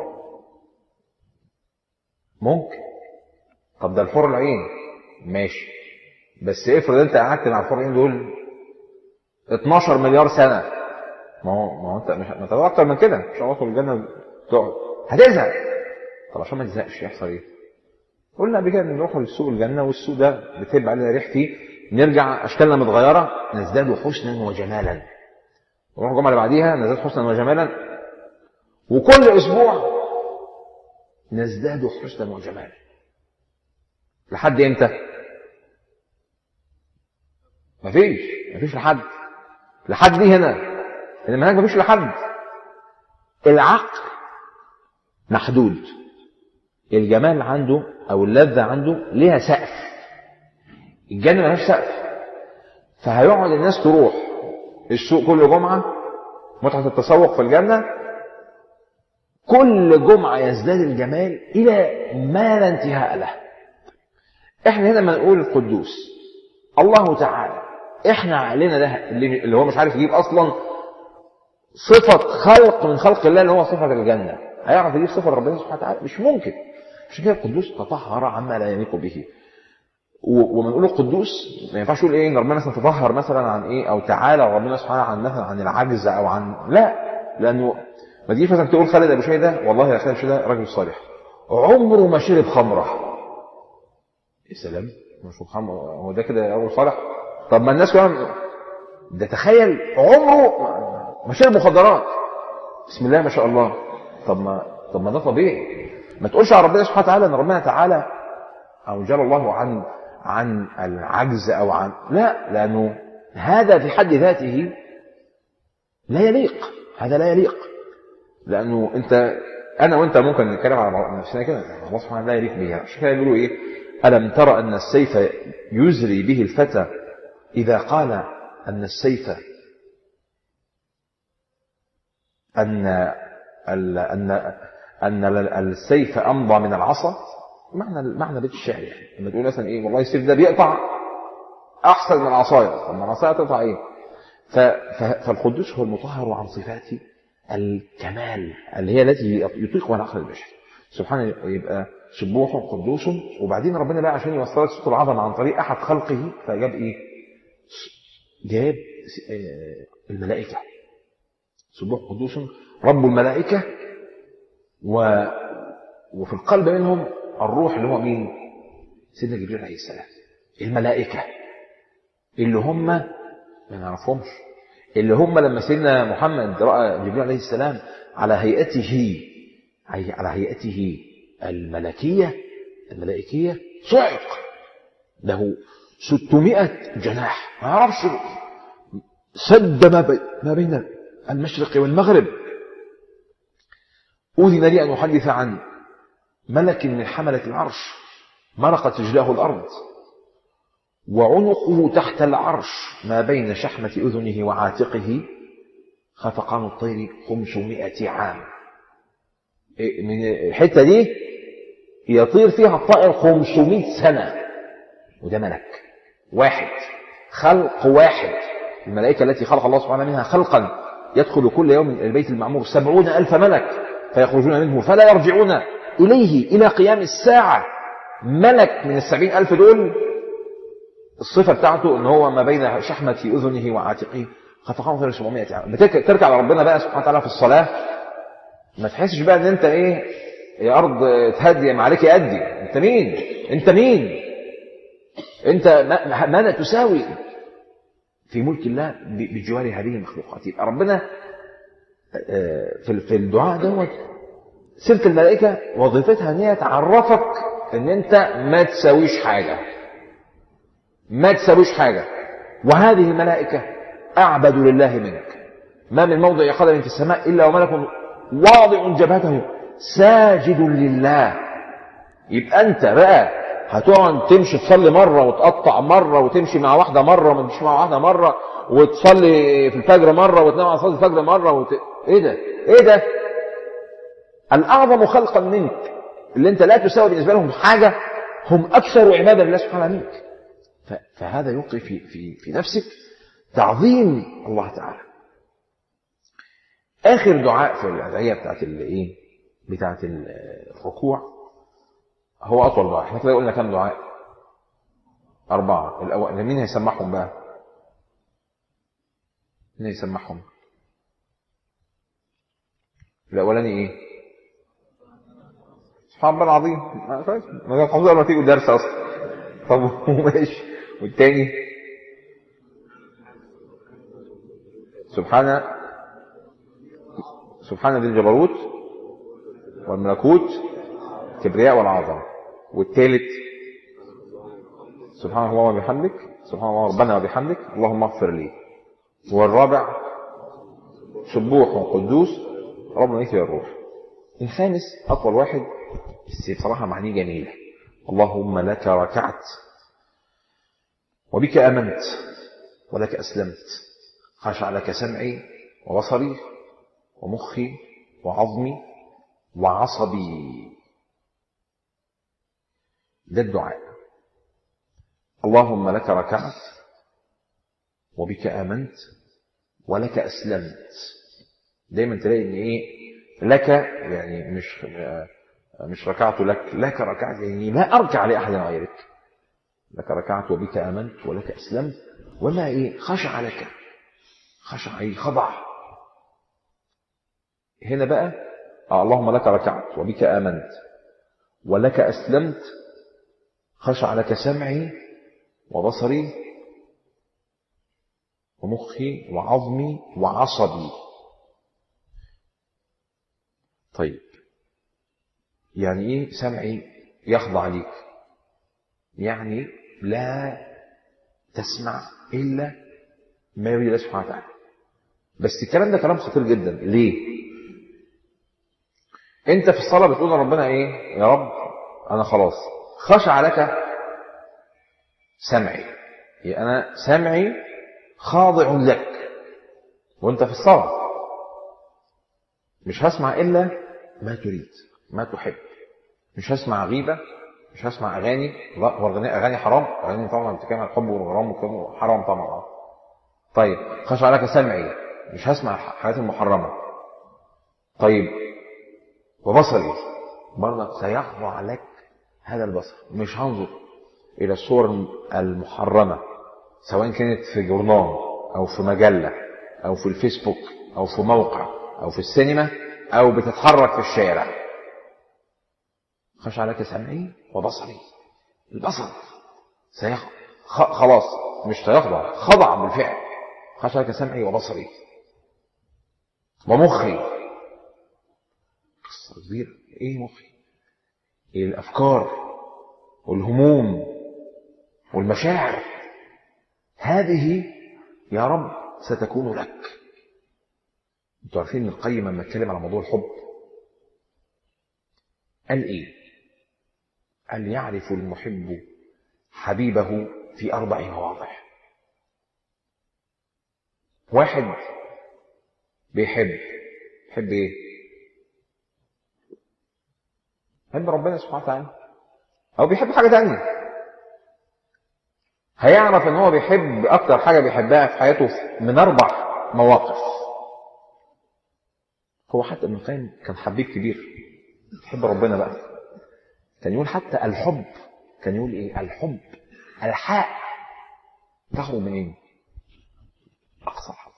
S1: ممكن طب ده الحور العين ماشي بس افرض انت قعدت مع الحور العين دول 12 مليار سنه ما هو ما هو انت مش ما تبقى اكتر من كده ان شاء الله تدخل الجنه تقعد هتزهق طب عشان ما تزهقش يحصل ايه؟ قلنا قبل كده ان نروح للسوق الجنه والسوق ده بتبقى علينا ريح فيه نرجع اشكالنا متغيره نزداد حسنا وجمالا نروح الجمعه اللي بعديها نزداد حسنا وجمالا وكل اسبوع نزداد حسنا وجمالا لحد امتى؟ مفيش مفيش لحد لحد دي هنا انما هناك مفيش لحد العقل محدود الجمال عنده او اللذة عنده ليها سقف الجنة ملهاش سقف فهيقعد الناس تروح السوق كل جمعة متعة التسوق في الجنة كل جمعة يزداد الجمال إلى ما لا انتهاء له احنا هنا ما نقول القدوس الله تعالى احنا علينا ده اللي هو مش عارف يجيب اصلا صفة خلق من خلق الله اللي هو صفة الجنة هيعرف يجيب صفة ربنا سبحانه وتعالى مش ممكن عشان كده القدوس تطهر عما لا يليق به وما نقول القدوس ما ينفعش نقول ايه ان ربنا مثلا تطهر مثلا عن ايه او تعالى ربنا سبحانه عن مثلا عن العجز او عن لا لانه ما تجيش مثلا تقول خالد ابو شيده والله يا خالد ابو شيده راجل صالح عمره ما شرب خمره يا سلام مش خمره هو ده كده رجل صالح طب ما الناس كمان ده تخيل عمره ما شرب مخدرات بسم الله ما شاء الله طب ما طب ما ده طبيعي ما تقولش على ربنا سبحانه وتعالى ان ربنا تعالى او جل الله عن عن العجز او عن لا لانه هذا في حد ذاته لا يليق هذا لا يليق لأنه أنت أنا وأنت ممكن نتكلم على نفسنا كده الله سبحانه لا يليق بها عشان كده يقولوا إيه ألم ترى أن السيف يزري به الفتى إذا قال أن السيف أن أن أن السيف أمضى من العصا معنى معنى بيت الشعر يعني لما تقول مثلا إيه والله السيف ده بيقطع أحسن من العصاية طب ما العصاية تقطع إيه فالقدوس هو المطهر عن صفات الكمال اللي هي التي يطيقها العقل البشري سبحانه يبقى سبوح قدوس وبعدين ربنا بقى عشان يوصلك صوت العظمه عن طريق احد خلقه فجاب ايه؟ جاب الملائكه سبوح قدوس رب الملائكه و وفي القلب منهم الروح اللي هو مين؟ سيدنا جبريل عليه السلام الملائكه اللي هم ما نعرفهمش اللي هم لما سيدنا محمد راى جبريل عليه السلام على هيئته على هيئته الملكيه الملائكيه صعق له 600 جناح ما يعرفش سد ما, بي ما بين المشرق والمغرب أذن لي أن أحدث عن ملك من حملة العرش مرقت رجلاه الأرض وعنقه تحت العرش ما بين شحمة أذنه وعاتقه خفقان الطير 500 عام من الحتة دي يطير فيها الطائر 500 سنة وده ملك واحد خلق واحد الملائكة التي خلق الله سبحانه منها خلقا يدخل كل يوم إلى البيت المعمور سبعون ألف ملك فيخرجون منه فلا يرجعون إليه إلى قيام الساعة ملك من السبعين ألف دول الصفة بتاعته ان هو ما بين شحمة أذنه وعاتقه خفقان غير 700 عام ترجع لربنا بقى سبحانه وتعالى في الصلاة ما تحسش بقى ان انت ايه يا ارض تهدي ما عليك يأدي انت مين انت مين انت ماذا تساوي في ملك الله بجوار هذه المخلوقات يبقى ربنا في الدعاء دوت سيره الملائكه وظيفتها ان هي تعرفك ان انت ما تساويش حاجه ما تساويش حاجه وهذه الملائكه اعبد لله منك ما من موضع قدم في السماء الا وملك واضع جبهته ساجد لله يبقى انت بقى هتقعد تمشي تصلي مرة وتقطع مرة وتمشي مع واحدة مرة وما تمشي مع واحدة مرة وتصلي في الفجر مرة وتنام على صلاة الفجر مرة وت... ايه ده؟ ايه ده؟ الأعظم خلقا منك اللي انت لا تساوي بالنسبة لهم حاجة هم أكثر عبادة لله سبحانه منك ف... فهذا يلقي في في في نفسك تعظيم الله تعالى آخر دعاء في الأدعية بتاعت الايه؟ بتاعت الركوع هو أطول دعاء احنا كده قلنا كام دعاء أربعة الأول مين هيسمعهم بقى مين هيسمعهم الأولاني إيه سبحان الله العظيم ما كان حافظها لما تيجوا درس أصلا طب ماشي والتاني سبحان سبحان ذي الجبروت والملكوت الكبرياء والعظمه والثالث سبحان الله وبحمدك سبحان الله ربنا وبحمدك اللهم اغفر لي والرابع سبوح قدوس ربنا يكفي الروح الخامس اطول واحد بس بصراحه معانيه جميله اللهم لك ركعت وبك امنت ولك اسلمت خشع لك سمعي وبصري ومخي وعظمي وعصبي ده الدعاء اللهم لك ركعت وبك آمنت ولك أسلمت دايما تلاقي ان ايه لك يعني مش مش ركعت لك لك ركعت يعني لا اركع لاحد غيرك لك ركعت وبك امنت ولك اسلمت وما ايه خشع لك خشع ايه خضع هنا بقى آه اللهم لك ركعت وبك امنت ولك اسلمت خشع لك سمعي وبصري ومخي وعظمي وعصبي طيب يعني ايه سمعي يخضع ليك يعني لا تسمع الا ما يريد الله سبحانه وتعالى بس الكلام ده كلام خطير جدا ليه انت في الصلاة بتقول لربنا ايه يا رب انا خلاص خشع لك سمعي يعني انا سمعي خاضع لك وانت في الصلاة مش هسمع الا ما تريد ما تحب مش هسمع غيبة مش هسمع اغاني لا هو اغاني اغاني حرام اغاني طبعا بتتكلم عن الحب والغرام والكلام حرام طبعا طيب خشع لك سمعي مش هسمع الحاجات المحرمة طيب وبصري برضك سيخضع لك هذا البصر مش هنظر إلى الصور المحرمة سواء كانت في جورنال أو في مجلة أو في الفيسبوك أو في موقع أو في السينما أو بتتحرك في الشارع خشع لك سمعي وبصري البصر سيخ... خ... خلاص مش سيخضع خضع بالفعل خشع لك سمعي وبصري ومخي قصة كبيرة ايه مخي ايه الافكار والهموم والمشاعر هذه يا رب ستكون لك انتوا عارفين ان القيم لما اتكلم على موضوع الحب قال ايه قال يعرف المحب حبيبه في اربع مواضع واحد بيحب يحب ايه يحب ربنا سبحانه وتعالى او بيحب حاجه تانية هيعرف ان هو بيحب اكتر حاجه بيحبها في حياته من اربع مواقف هو حتى ابن القيم كان حبيب كبير يحب ربنا بقى كان يقول حتى الحب كان يقول ايه الحب الحاء تخرج من ايه اقصى الحلقه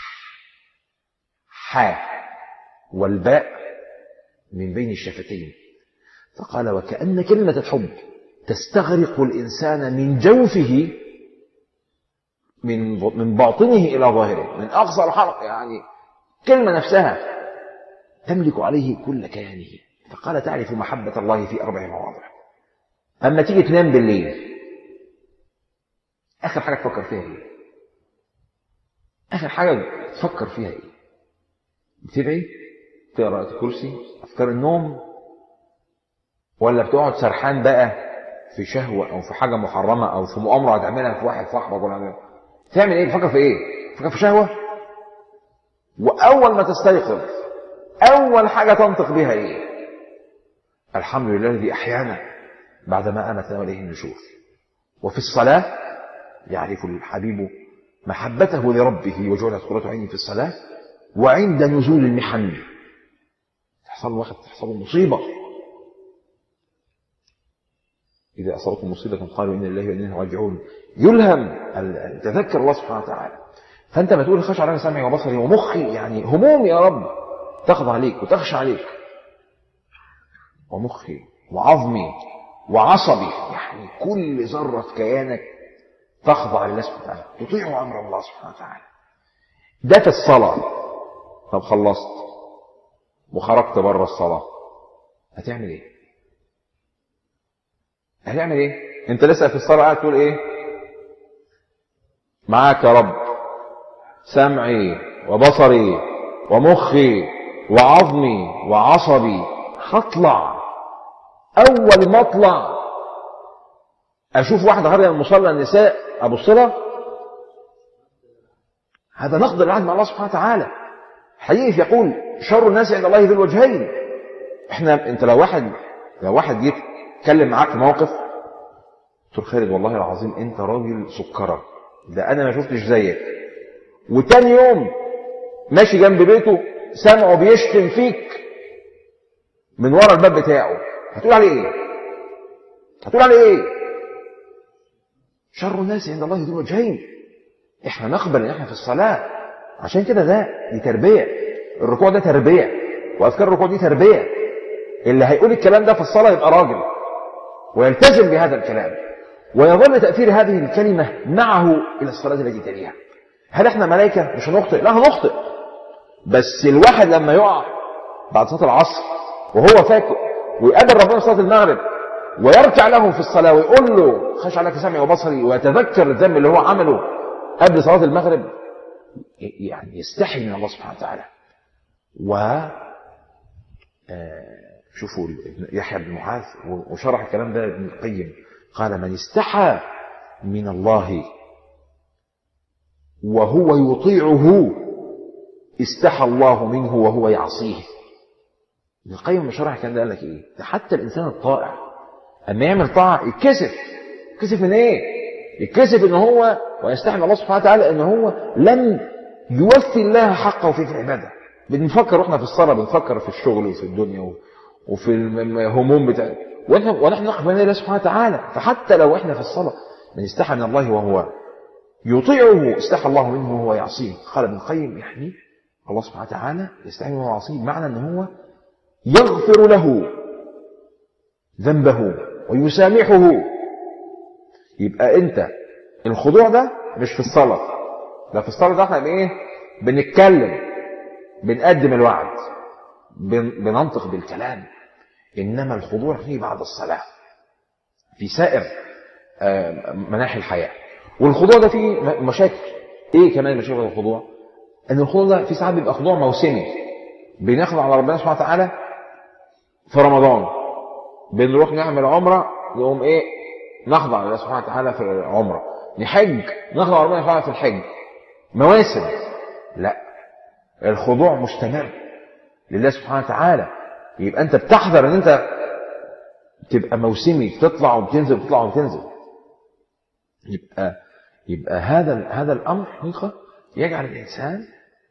S1: حاء والباء من بين الشفتين فقال وكأن كلمة الحب تستغرق الإنسان من جوفه من من باطنه إلى ظاهره من أقصى الحلق يعني كلمة نفسها تملك عليه كل كيانه فقال تعرف محبة الله في أربع مواضع أما تيجي تنام بالليل آخر حاجة تفكر فيها إيه؟ آخر حاجة تفكر فيها إيه؟ بتدعي تقرأ الكرسي أفكار النوم ولا بتقعد سرحان بقى في شهوة أو في حاجة محرمة أو في مؤامرة هتعملها في واحد صاحبك ولا تعمل إيه؟ تفكر في إيه؟ تفكر في شهوة؟ وأول ما تستيقظ أول حاجة تنطق بها إيه؟ الحمد لله الذي أحيانا بعدما أمتنا وإليه النشور وفي الصلاة يعرف الحبيب محبته لربه وجعلت قرة عيني في الصلاة وعند نزول المحن تحصل واحد تحصل مصيبة إذا أصابتهم مصيبة قالوا إن الله وإنا راجعون يلهم تذكر الله سبحانه وتعالى فأنت ما تقول خشع على سمعي وبصري ومخي يعني هموم يا رب تخضع عليك وتخشى عليك ومخي وعظمي وعصبي يعني كل ذرة في كيانك تخضع لله سبحانه وتعالى تطيع أمر الله سبحانه وتعالى ده في الصلاة طب خلصت وخرجت بره الصلاة هتعمل ايه هتعمل ايه انت لسه في الصلاة قاعد تقول ايه معاك يا رب سمعي وبصري ومخي وعظمي وعصبي هطلع اول ما اطلع اشوف واحده خارجه من مصلى النساء ابص لها هذا نقض العهد مع الله سبحانه وتعالى حديث يقول شر الناس عند الله ذو الوجهين احنا انت لو واحد لو واحد جيت اتكلم معاك في موقف قلت له خالد والله العظيم انت راجل سكره ده انا ما شفتش زيك وتاني يوم ماشي جنب بيته سامعه بيشتم فيك من ورا الباب بتاعه هتقول عليه ايه هتقول عليه ايه شر الناس عند الله ذو وجهين احنا نقبل ان احنا في الصلاه عشان كده ده دي تربيه الركوع ده تربيه واذكار الركوع دي تربيه اللي هيقول الكلام ده في الصلاه يبقى راجل ويلتزم بهذا الكلام ويظل تاثير هذه الكلمه معه الى الصلاه التي تليها هل احنا ملائكه مش هنخطئ لا هنخطئ بس الواحد لما يقع بعد صلاه العصر وهو فاكر ويقابل ربنا صلاه المغرب ويركع له في الصلاه ويقول له خش عليك سمعي وبصري ويتذكر الذنب اللي هو عمله قبل صلاه المغرب يعني يستحي من الله سبحانه وتعالى و آه، شوفوا يحيى بن معاذ وشرح الكلام ده ابن القيم قال من استحى من الله وهو يطيعه استحى الله منه وهو يعصيه ابن القيم شرح الكلام ده قال لك ايه ده حتى الانسان الطائع اما يعمل طاعه يتكسف يتكسف من ايه يتكسف ان هو ويستحي من الله سبحانه وتعالى ان هو لم يوفي الله حقه في العباده بنفكر واحنا في الصلاه بنفكر في الشغل وفي الدنيا وفي الهموم بتاع واحنا ونحن نقف بين الله سبحانه وتعالى فحتى لو احنا في الصلاه من استحى من الله وهو يطيعه استحى الله منه وهو يعصيه قال ابن القيم يعني الله سبحانه وتعالى يستحي منه وهو يعصيه بمعنى ان هو يغفر له ذنبه ويسامحه يبقى انت الخضوع ده مش في الصلاه ده في الصلاه ده احنا ايه بنتكلم بنقدم الوعد بننطق بالكلام إنما الخضوع فيه بعد الصلاة في سائر مناحي الحياة والخضوع ده فيه مشاكل إيه كمان مشاكل الخضوع أن الخضوع ده في ساعات بيبقى خضوع موسمي بنخضع على ربنا سبحانه وتعالى في رمضان بنروح نعمل عمرة يقوم إيه نخضع لله سبحانه وتعالى في العمرة نحج نخضع ربنا سبحانه في الحج مواسم لا الخضوع مستمر لله سبحانه وتعالى يبقى انت بتحذر ان انت تبقى موسمي تطلع وبتنزل تطلع وبتنزل يبقى يبقى هذا هذا الامر حقيقه يجعل الانسان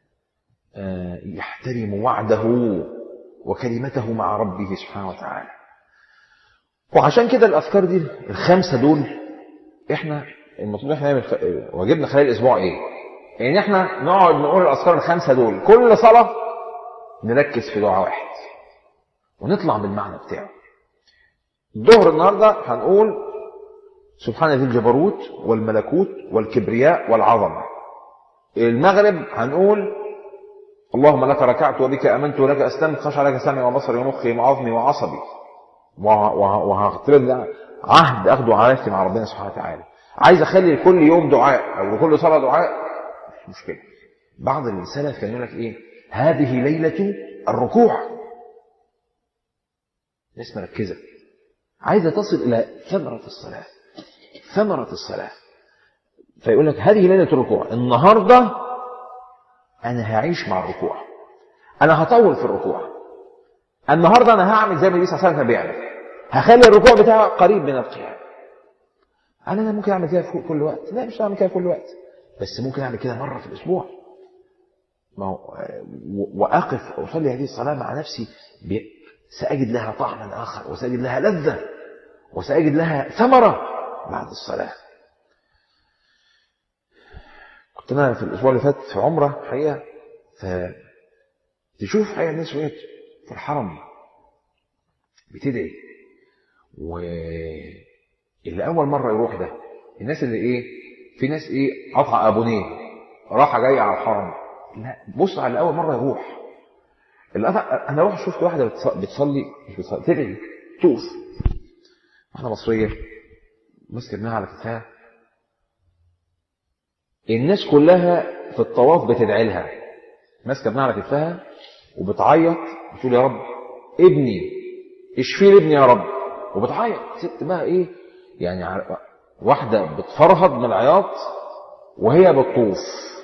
S1: يحترم وعده وكلمته مع ربه سبحانه وتعالى وعشان كده الاذكار دي الخمسه دول احنا المفروض احنا نعمل واجبنا خلال الاسبوع ايه؟ يعني احنا نقعد نقول الاذكار الخمسه دول كل صلاه نركز في دعاء واحد ونطلع بالمعنى بتاعه الظهر النهارده هنقول سبحان ذي الجبروت والملكوت والكبرياء والعظمه المغرب هنقول اللهم لك ركعت وبك امنت ولك اسلمت خشع لك سمعي وبصري ومخي وعظمي وعصبي وهختبر عهد اخده علاقتي مع ربنا سبحانه وتعالى عايز اخلي كل يوم دعاء او كل صلاه دعاء مش مشكله بعض السلف كان يقول لك ايه هذه ليله الركوع ناس مركزه عايزه تصل الى ثمره الصلاه ثمره الصلاه فيقول لك هذه ليله الركوع النهارده انا هعيش مع الركوع انا هطول في الركوع النهارده انا هعمل زي ما النبي صلى الله عليه وسلم بيعمل هخلي الركوع بتاعي قريب من القيام هل انا ممكن اعمل كده في كل وقت لا مش هعمل كده في كل وقت بس ممكن اعمل كده مره في الاسبوع ما هو واقف اصلي هذه الصلاه مع نفسي ساجد لها طعما اخر وساجد لها لذه وساجد لها ثمره بعد الصلاه كنت انا في الاسبوع اللي فات في عمره حقيقه فتشوف حقيقه الناس وهي في الحرم بتدعي واللي اول مره يروح ده الناس اللي ايه في ناس ايه قطع ابونيه راحه جايه على الحرم لا بص على اول مره يروح انا اروح اشوف واحده بتصلي مش بتصلي تدعي طوف واحده مصريه ماسكه ابنها على كتفها الناس كلها في الطواف بتدعي لها ماسكه ابنها على كتفها وبتعيط بتقول يا رب ابني اشفي لي ابني يا رب وبتعيط ست بقى ايه يعني واحده بتفرهد من العياط وهي بتطوف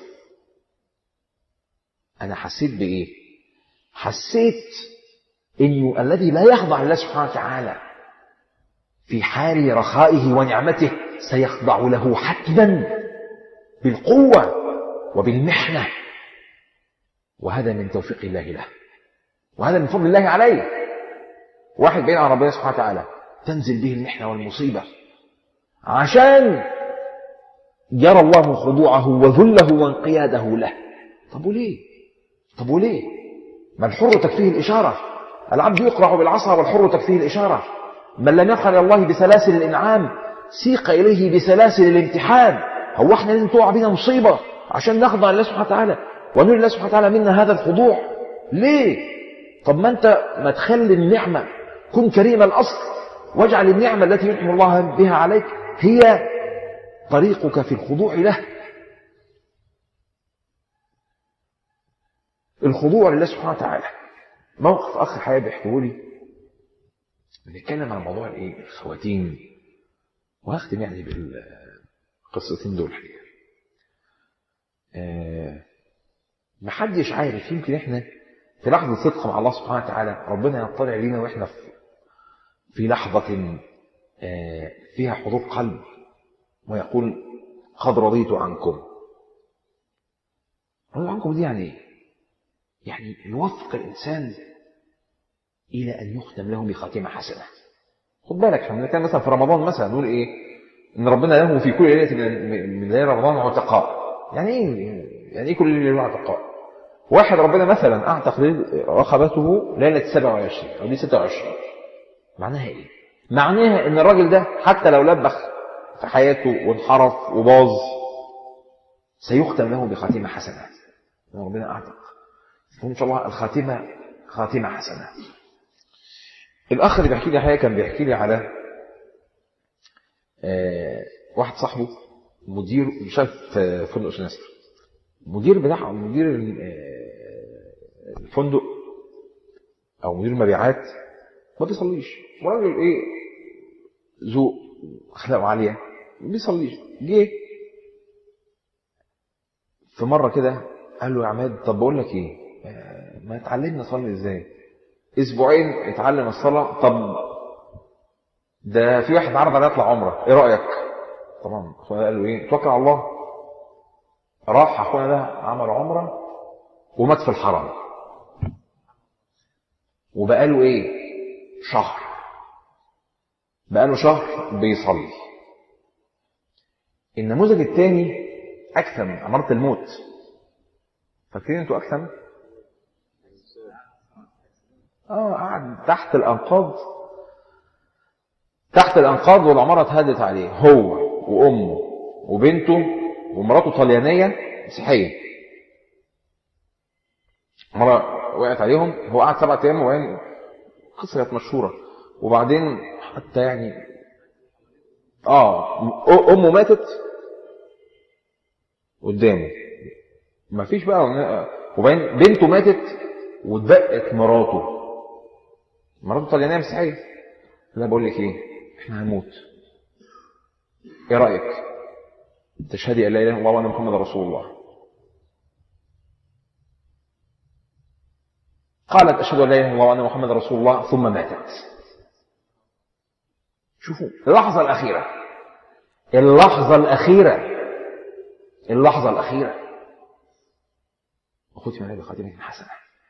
S1: انا حسيت بايه حسيت انه الذي لا يخضع لله سبحانه وتعالى في حال رخائه ونعمته سيخضع له حتما بالقوه وبالمحنه وهذا من توفيق الله له وهذا من فضل الله عليه واحد بعيد عن ربنا سبحانه وتعالى تنزل به المحنه والمصيبه عشان يرى الله خضوعه وذله وانقياده له طب وليه طب وليه ما الحر تكفيه الإشارة العبد يقرع بالعصا والحر تكفيه الإشارة من لم يقرأ الله بسلاسل الإنعام سيق إليه بسلاسل الامتحان هو احنا لازم تقع بينا مصيبة عشان نخضع لله سبحانه وتعالى ونري الله سبحانه وتعالى منا هذا الخضوع ليه طب ما انت ما تخلي النعمة كن كريم الأصل واجعل النعمة التي ينعم الله بها عليك هي طريقك في الخضوع له الخضوع لله سبحانه وتعالى موقف اخ حياه بيحكيه لي بنتكلم عن موضوع الايه الخواتيم وهختم يعني بالقصتين دول الحقيقه آه محدش عارف يمكن احنا في لحظه صدق مع الله سبحانه وتعالى ربنا يطلع لينا واحنا في, في لحظه آه فيها حضور قلب ويقول قد رضيت عنكم رضيت عنكم دي يعني ايه يعني يوفق الانسان الى ان يختم له بخاتمه حسنه خد بالك احنا كان مثلا في رمضان مثلا نقول ايه ان ربنا له في كل ليله من من ليالي رمضان عتقاء يعني ايه يعني ايه كل ليله عتقاء واحد ربنا مثلا اعتق رقبته ليله 27 او دي 26 معناها ايه معناها ان الراجل ده حتى لو لبخ في حياته وانحرف وباظ سيختم له بخاتمه حسنه ربنا اعتق وان شاء الله الخاتمه خاتمه حسنه الاخ اللي بيحكي لي حاجه كان بيحكي لي على آه واحد صاحبه مدير شاف فندق سنستر مدير بتاع مدير الفندق او مدير المبيعات ما بيصليش وراجل ايه ذوق اخلاقه عاليه ما بيصليش جه في مره كده قال له يا عماد طب بقول لك ايه ما تعلمنا نصلي ازاي اسبوعين اتعلم الصلاه طب ده في واحد عرض عليه يطلع عمره ايه رايك طبعا اخونا قال له ايه توكل على الله راح اخونا ده عمل عمره ومات في الحرم وبقى له ايه شهر بقى له شهر بيصلي النموذج الثاني اكثم عماره الموت فاكرين انتوا اكثم اه قعد تحت الانقاض تحت الانقاض والعماره اتهدت عليه هو وامه وبنته ومراته طليانيه مسيحيه مرة وقعت عليهم هو قعد سبعة ايام وبعدين قصه كانت مشهوره وبعدين حتى يعني اه امه ماتت قدامه ما فيش بقى وبعدين بنته ماتت واتبقت مراته مراته طليانيه مسيحيه لا بقول لك ايه احنا هنموت ايه رايك تشهدي ان لا اله الا الله وان محمد رسول الله قالت اشهد ان لا اله الا الله وان محمد رسول الله ثم ماتت شوفوا اللحظه الاخيره اللحظه الاخيره اللحظه الاخيره وختم عليه بخاتمه حسنه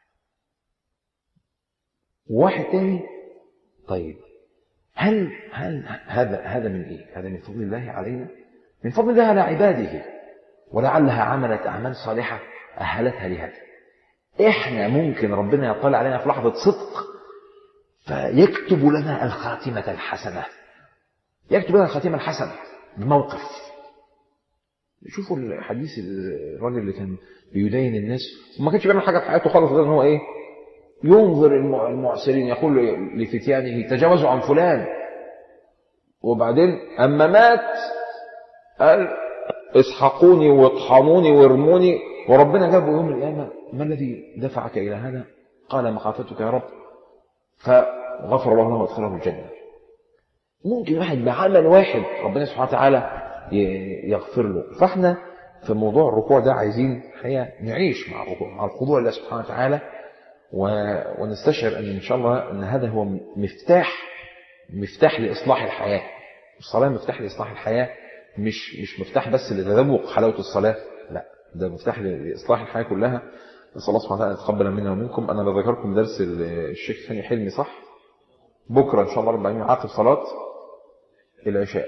S1: واحد تاني طيب هل هل هذا هذا من ايه؟ هذا من فضل الله علينا؟ من فضل الله على عباده ولعلها عملت اعمال صالحه اهلتها لهذا. احنا ممكن ربنا يطلع علينا في لحظه صدق فيكتب لنا الخاتمه الحسنه. يكتب لنا الخاتمه الحسنه بموقف. شوفوا الحديث الراجل اللي كان بيدين الناس وما كانش بيعمل حاجه في حياته خالص غير ان هو ايه؟ ينظر المعسرين يقول لفتيانه تجاوزوا عن فلان وبعدين أما مات قال اسحقوني واطحنوني وارموني وربنا جابه يوم القيامة ما الذي دفعك إلى هذا قال مخافتك يا رب فغفر الله له وادخله الجنة ممكن واحد بعمل واحد ربنا سبحانه وتعالى يغفر له فاحنا في موضوع الركوع ده عايزين الحقيقة نعيش مع الركوع مع الخضوع لله سبحانه وتعالى ونستشعر أن إن شاء الله أن هذا هو مفتاح مفتاح لإصلاح الحياة الصلاة مفتاح لإصلاح الحياة مش مش مفتاح بس لتذوق حلاوة الصلاة لا ده مفتاح لإصلاح الحياة كلها نسأل الله سبحانه وتعالى يتقبل منا ومنكم أنا بذكركم درس الشيخ ثاني حلمي صح بكرة إن شاء الله رب العالمين عقب صلاة العشاء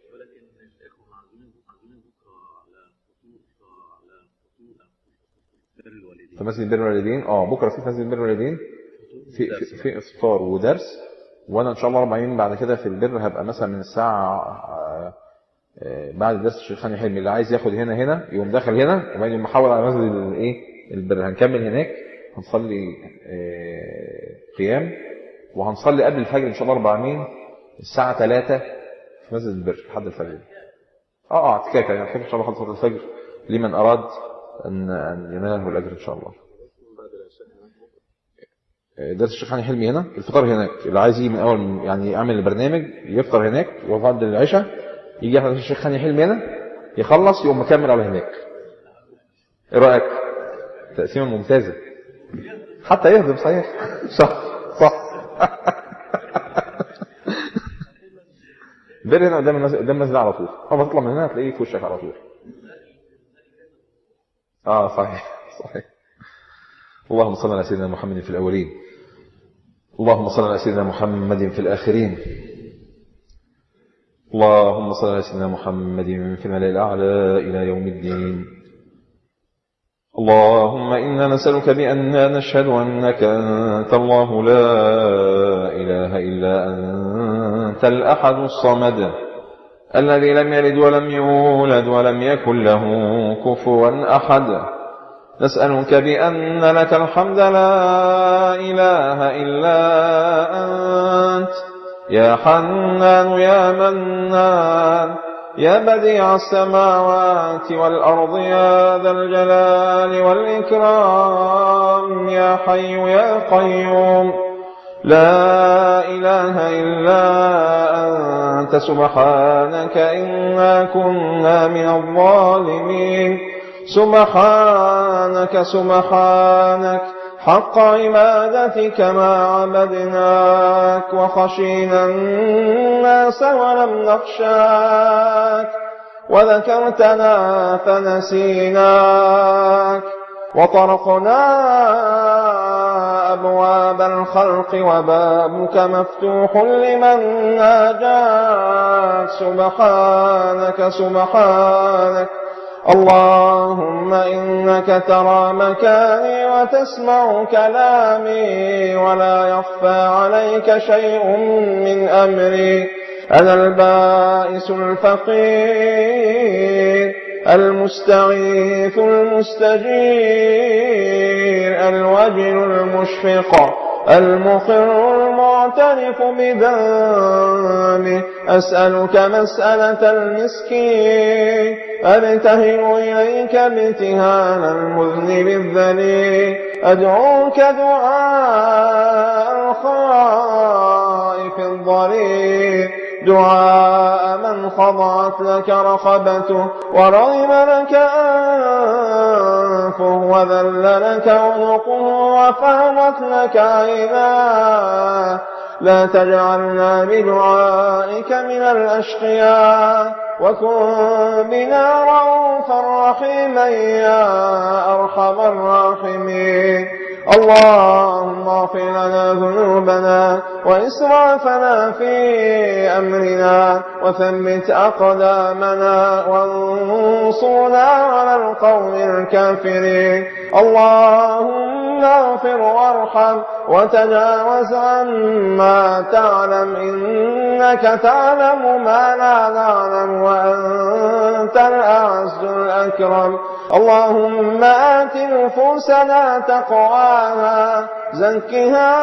S1: في مسجد بر الوالدين اه بكره في مسجد بر الوالدين في في, في افطار ودرس وانا ان شاء الله 40 بعد كده في البر هبقى مثلا من الساعه بعد درس الشيخ خاني حلمي اللي عايز ياخد هنا هنا يقوم داخل هنا وبعدين محاول على مسجد الايه البر هنكمل هناك هنصلي قيام وهنصلي قبل الفجر ان شاء الله 40 الساعه 3 في مسجد البر لحد الفجر اه اه اعتكاف يعني ان شاء الله خلصت الفجر لمن اراد أن أن يناله الأجر إن شاء الله درس الشيخ هاني حلمي هنا الفطار هناك اللي عايز يجي من اول يعني يعمل البرنامج يفطر هناك وبعد العشاء يجي يحضر الشيخ هاني حلمي هنا يخلص يقوم مكمل على هناك ايه رايك تقسيمه ممتازه حتى يهضم صحيح صح صح بير هنا قدام الناس قدام الناس ده على طول اول ما تطلع من هنا هتلاقيه في وشك على طول اه صحيح صحيح اللهم صل على سيدنا محمد في الاولين اللهم صل على سيدنا محمد في الاخرين اللهم صل على سيدنا محمد في الملأ الأعلى إلى يوم الدين اللهم إنا نسألك بأننا نشهد أنك أنت الله لا إله إلا أنت الأحد الصمد الذي لم يلد ولم يولد ولم يكن له كفوا أحد نسألك بأن لك الحمد لا إله إلا أنت يا حنان يا منان يا بديع السماوات والأرض يا ذا الجلال والإكرام يا حي يا قيوم لا إله إلا أنت سبحانك إنا كنا من الظالمين سبحانك سبحانك حق عبادتك ما عبدناك وخشينا الناس ولم نخشاك وذكرتنا فنسيناك وطرقنا أبواب الخلق وبابك مفتوح لمن ناجاك سبحانك سبحانك اللهم إنك ترى مكاني وتسمع كلامي ولا يخفى عليك شيء من أمري أنا البائس الفقير المستغيث المستجير الوجل المشفق المقر المعترف بذنبه أسألك مسألة المسكين أبتهل إليك ابتهال المذنب الذليل أدعوك دعاء الخائف الضرير دعاء من خضعت لك رقبته ورغم لك أنفه وذل لك عنقه وفاضت لك عيناه لا تجعلنا بدعائك من الأشقياء وكن بنا رؤوفا رحيما يا أرحم الراحمين اللهم اغفر لنا ذنوبنا وإسرافنا في أمرنا وثبت أقدامنا وانصرنا على القوم الكافرين اللهم اغفر وارحم وتجاوز عما تعلم إنك تعلم ما لا نعلم وأنت الأعز الأكرم اللهم آت نفوسنا تقواها زكها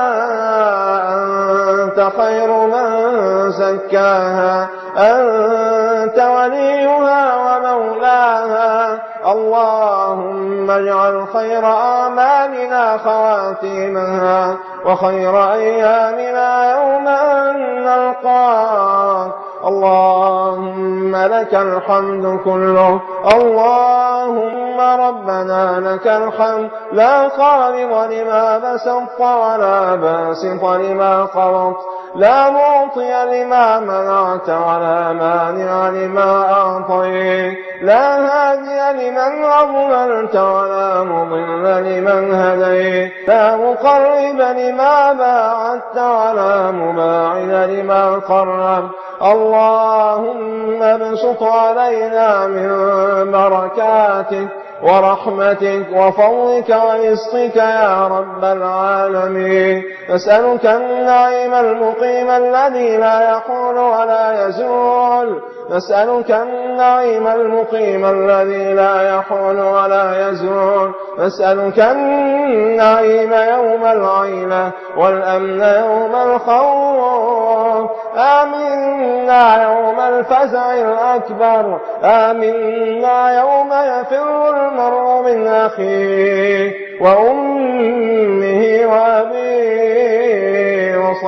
S1: أنت خير من زكاها أنت وليها ومولاها اللهم اجعل خير آمالنا خواتيمها وخير أيامنا يوم أن نلقاك اللهم لك الحمد كله اللهم ربنا لك الحمد لا قابض لما بسطت ولا باسط لما قبضت لا معطي لما منعت ولا مانع لما أعطيت لا هادي لمن أضللت ولا مضل لمن هديت لا مقرب لما باعدت ولا مباعد لما قرب اللهم ابسط علينا من بركاتك ورحمتك وفضلك ورزقك يا رب العالمين نسألك النعيم المقيم الذي لا يحول ولا يزول نسألك النعيم المقيم الذي لا يحول ولا يزول نسألك النعيم يوم العيلة والأمن يوم الخوف آمنا يوم الفزع الأكبر آمنا يوم يفر المرء من أخيه وأمه وأبيه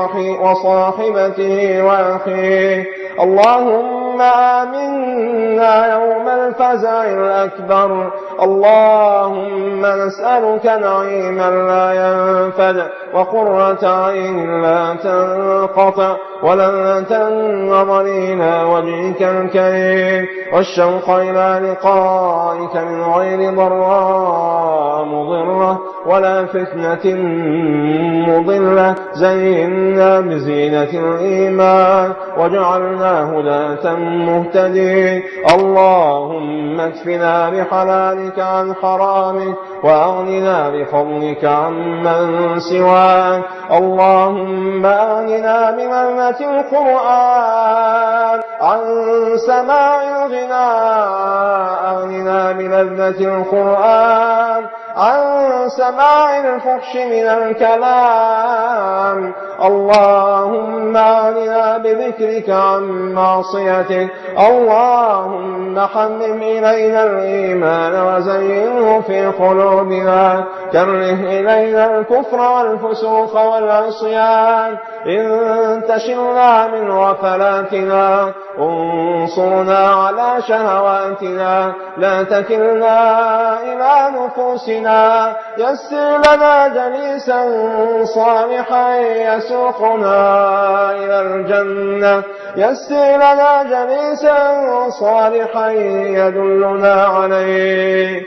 S2: وصاحبته وأخيه اللهم آمنا يوم الفزع الأكبر اللهم نسألك نعيما لا ينفد وقرة عين لا تنقطع ولن النظر إلى وجهك الكريم والشوق إلى لقائك من غير ضراء مضرة ولا فتنة مضلة زينا بزينة الإيمان وجعلنا هداة مهتدين اللهم اكفنا بحلالك عن حرامك وأغننا بفضلك عمن سواك اللهم أغننا بمنة القرآن عن سماع الغناء أغننا بلذة القرآن عن سماع الفحش من الكلام اللهم أعننا بذكرك عن معصيتك اللهم حمم إلينا الإيمان وزينه في قلوبنا كره إلينا الكفر والفسوق والعصيان إن تشرنا من غفلاتنا انصرنا على شهواتنا لا تكلنا إلى نفوسنا يسر لنا جليسا صالحا يسوقنا إلى الجنة يسر لنا جليسا صالحا يدلنا عليه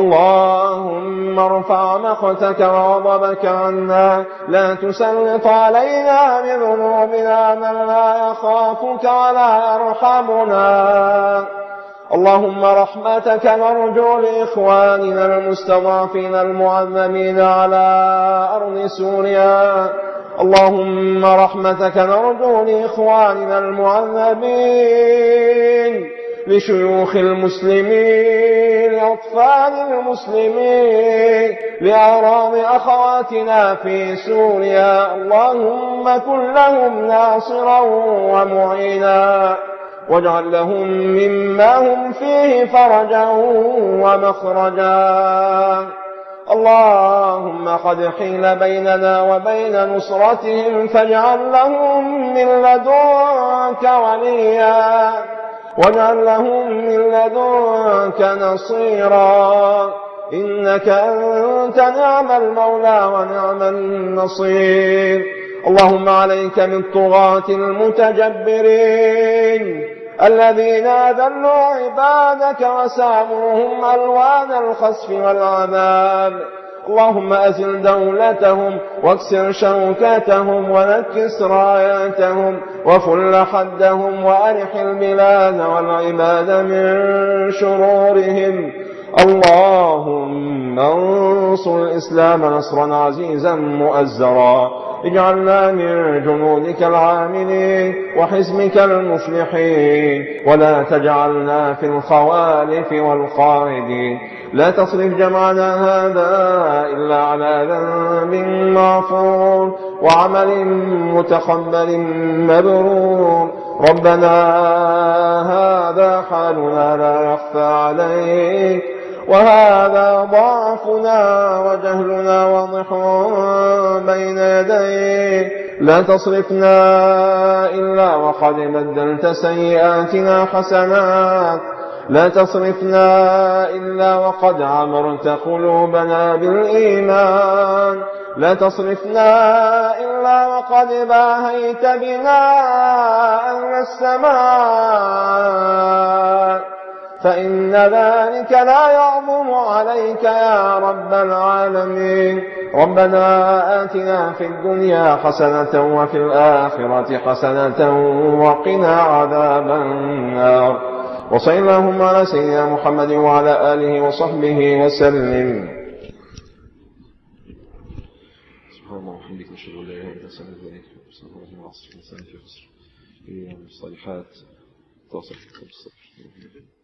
S2: اللهم ارفع مقتك وغضبك عنا لا تسلط علينا بذنوبنا من لا يخافك ولا يرحمنا اللهم رحمتك نرجو لإخواننا المستضعفين المعذبين على أرض سوريا اللهم رحمتك نرجو لإخواننا المعذبين لشيوخ المسلمين لأطفال المسلمين لأعراض أخواتنا في سوريا اللهم كن لهم ناصرا ومعينا واجعل لهم مما هم فيه فرجا ومخرجا اللهم قد حيل بيننا وبين نصرتهم فاجعل لهم من لدنك وليا واجعل لهم من لدنك نصيرا إنك أنت نعم المولى ونعم النصير اللهم عليك بالطغاة المتجبرين الذين أذلوا عبادك وساموهم ألوان الخسف والعذاب اللهم أزل دولتهم واكسر شوكتهم ونكس راياتهم وفل حدهم وأرح البلاد والعباد من شرورهم اللهم انصر الإسلام نصرا عزيزا مؤزرا اجعلنا من جنودك العاملين وحزمك المفلحين ولا تجعلنا في الخوالف والخالدين لا تصرف جمعنا هذا إلا على ذنب معفور وعمل متقبل مبرور ربنا هذا حالنا لا يخفى عليك وهذا ضعفنا وجهلنا واضح بين يديه لا تصرفنا إلا وقد بدلت سيئاتنا حسنات لا تصرفنا إلا وقد عمرت قلوبنا بالإيمان لا تصرفنا إلا وقد باهيت بنا أهل السماء فإن ذلك لا يعظم عليك يا رب العالمين ربنا آتنا في الدنيا حسنة وفي الآخرة حسنة وقنا عذاب النار وصل اللهم على سيدنا محمد وعلى آله وصحبه وسلم سبحان الله وبحمدك نشهد ان لا اله الا انت نستغفرك ونتوب اليك الصالحات توصل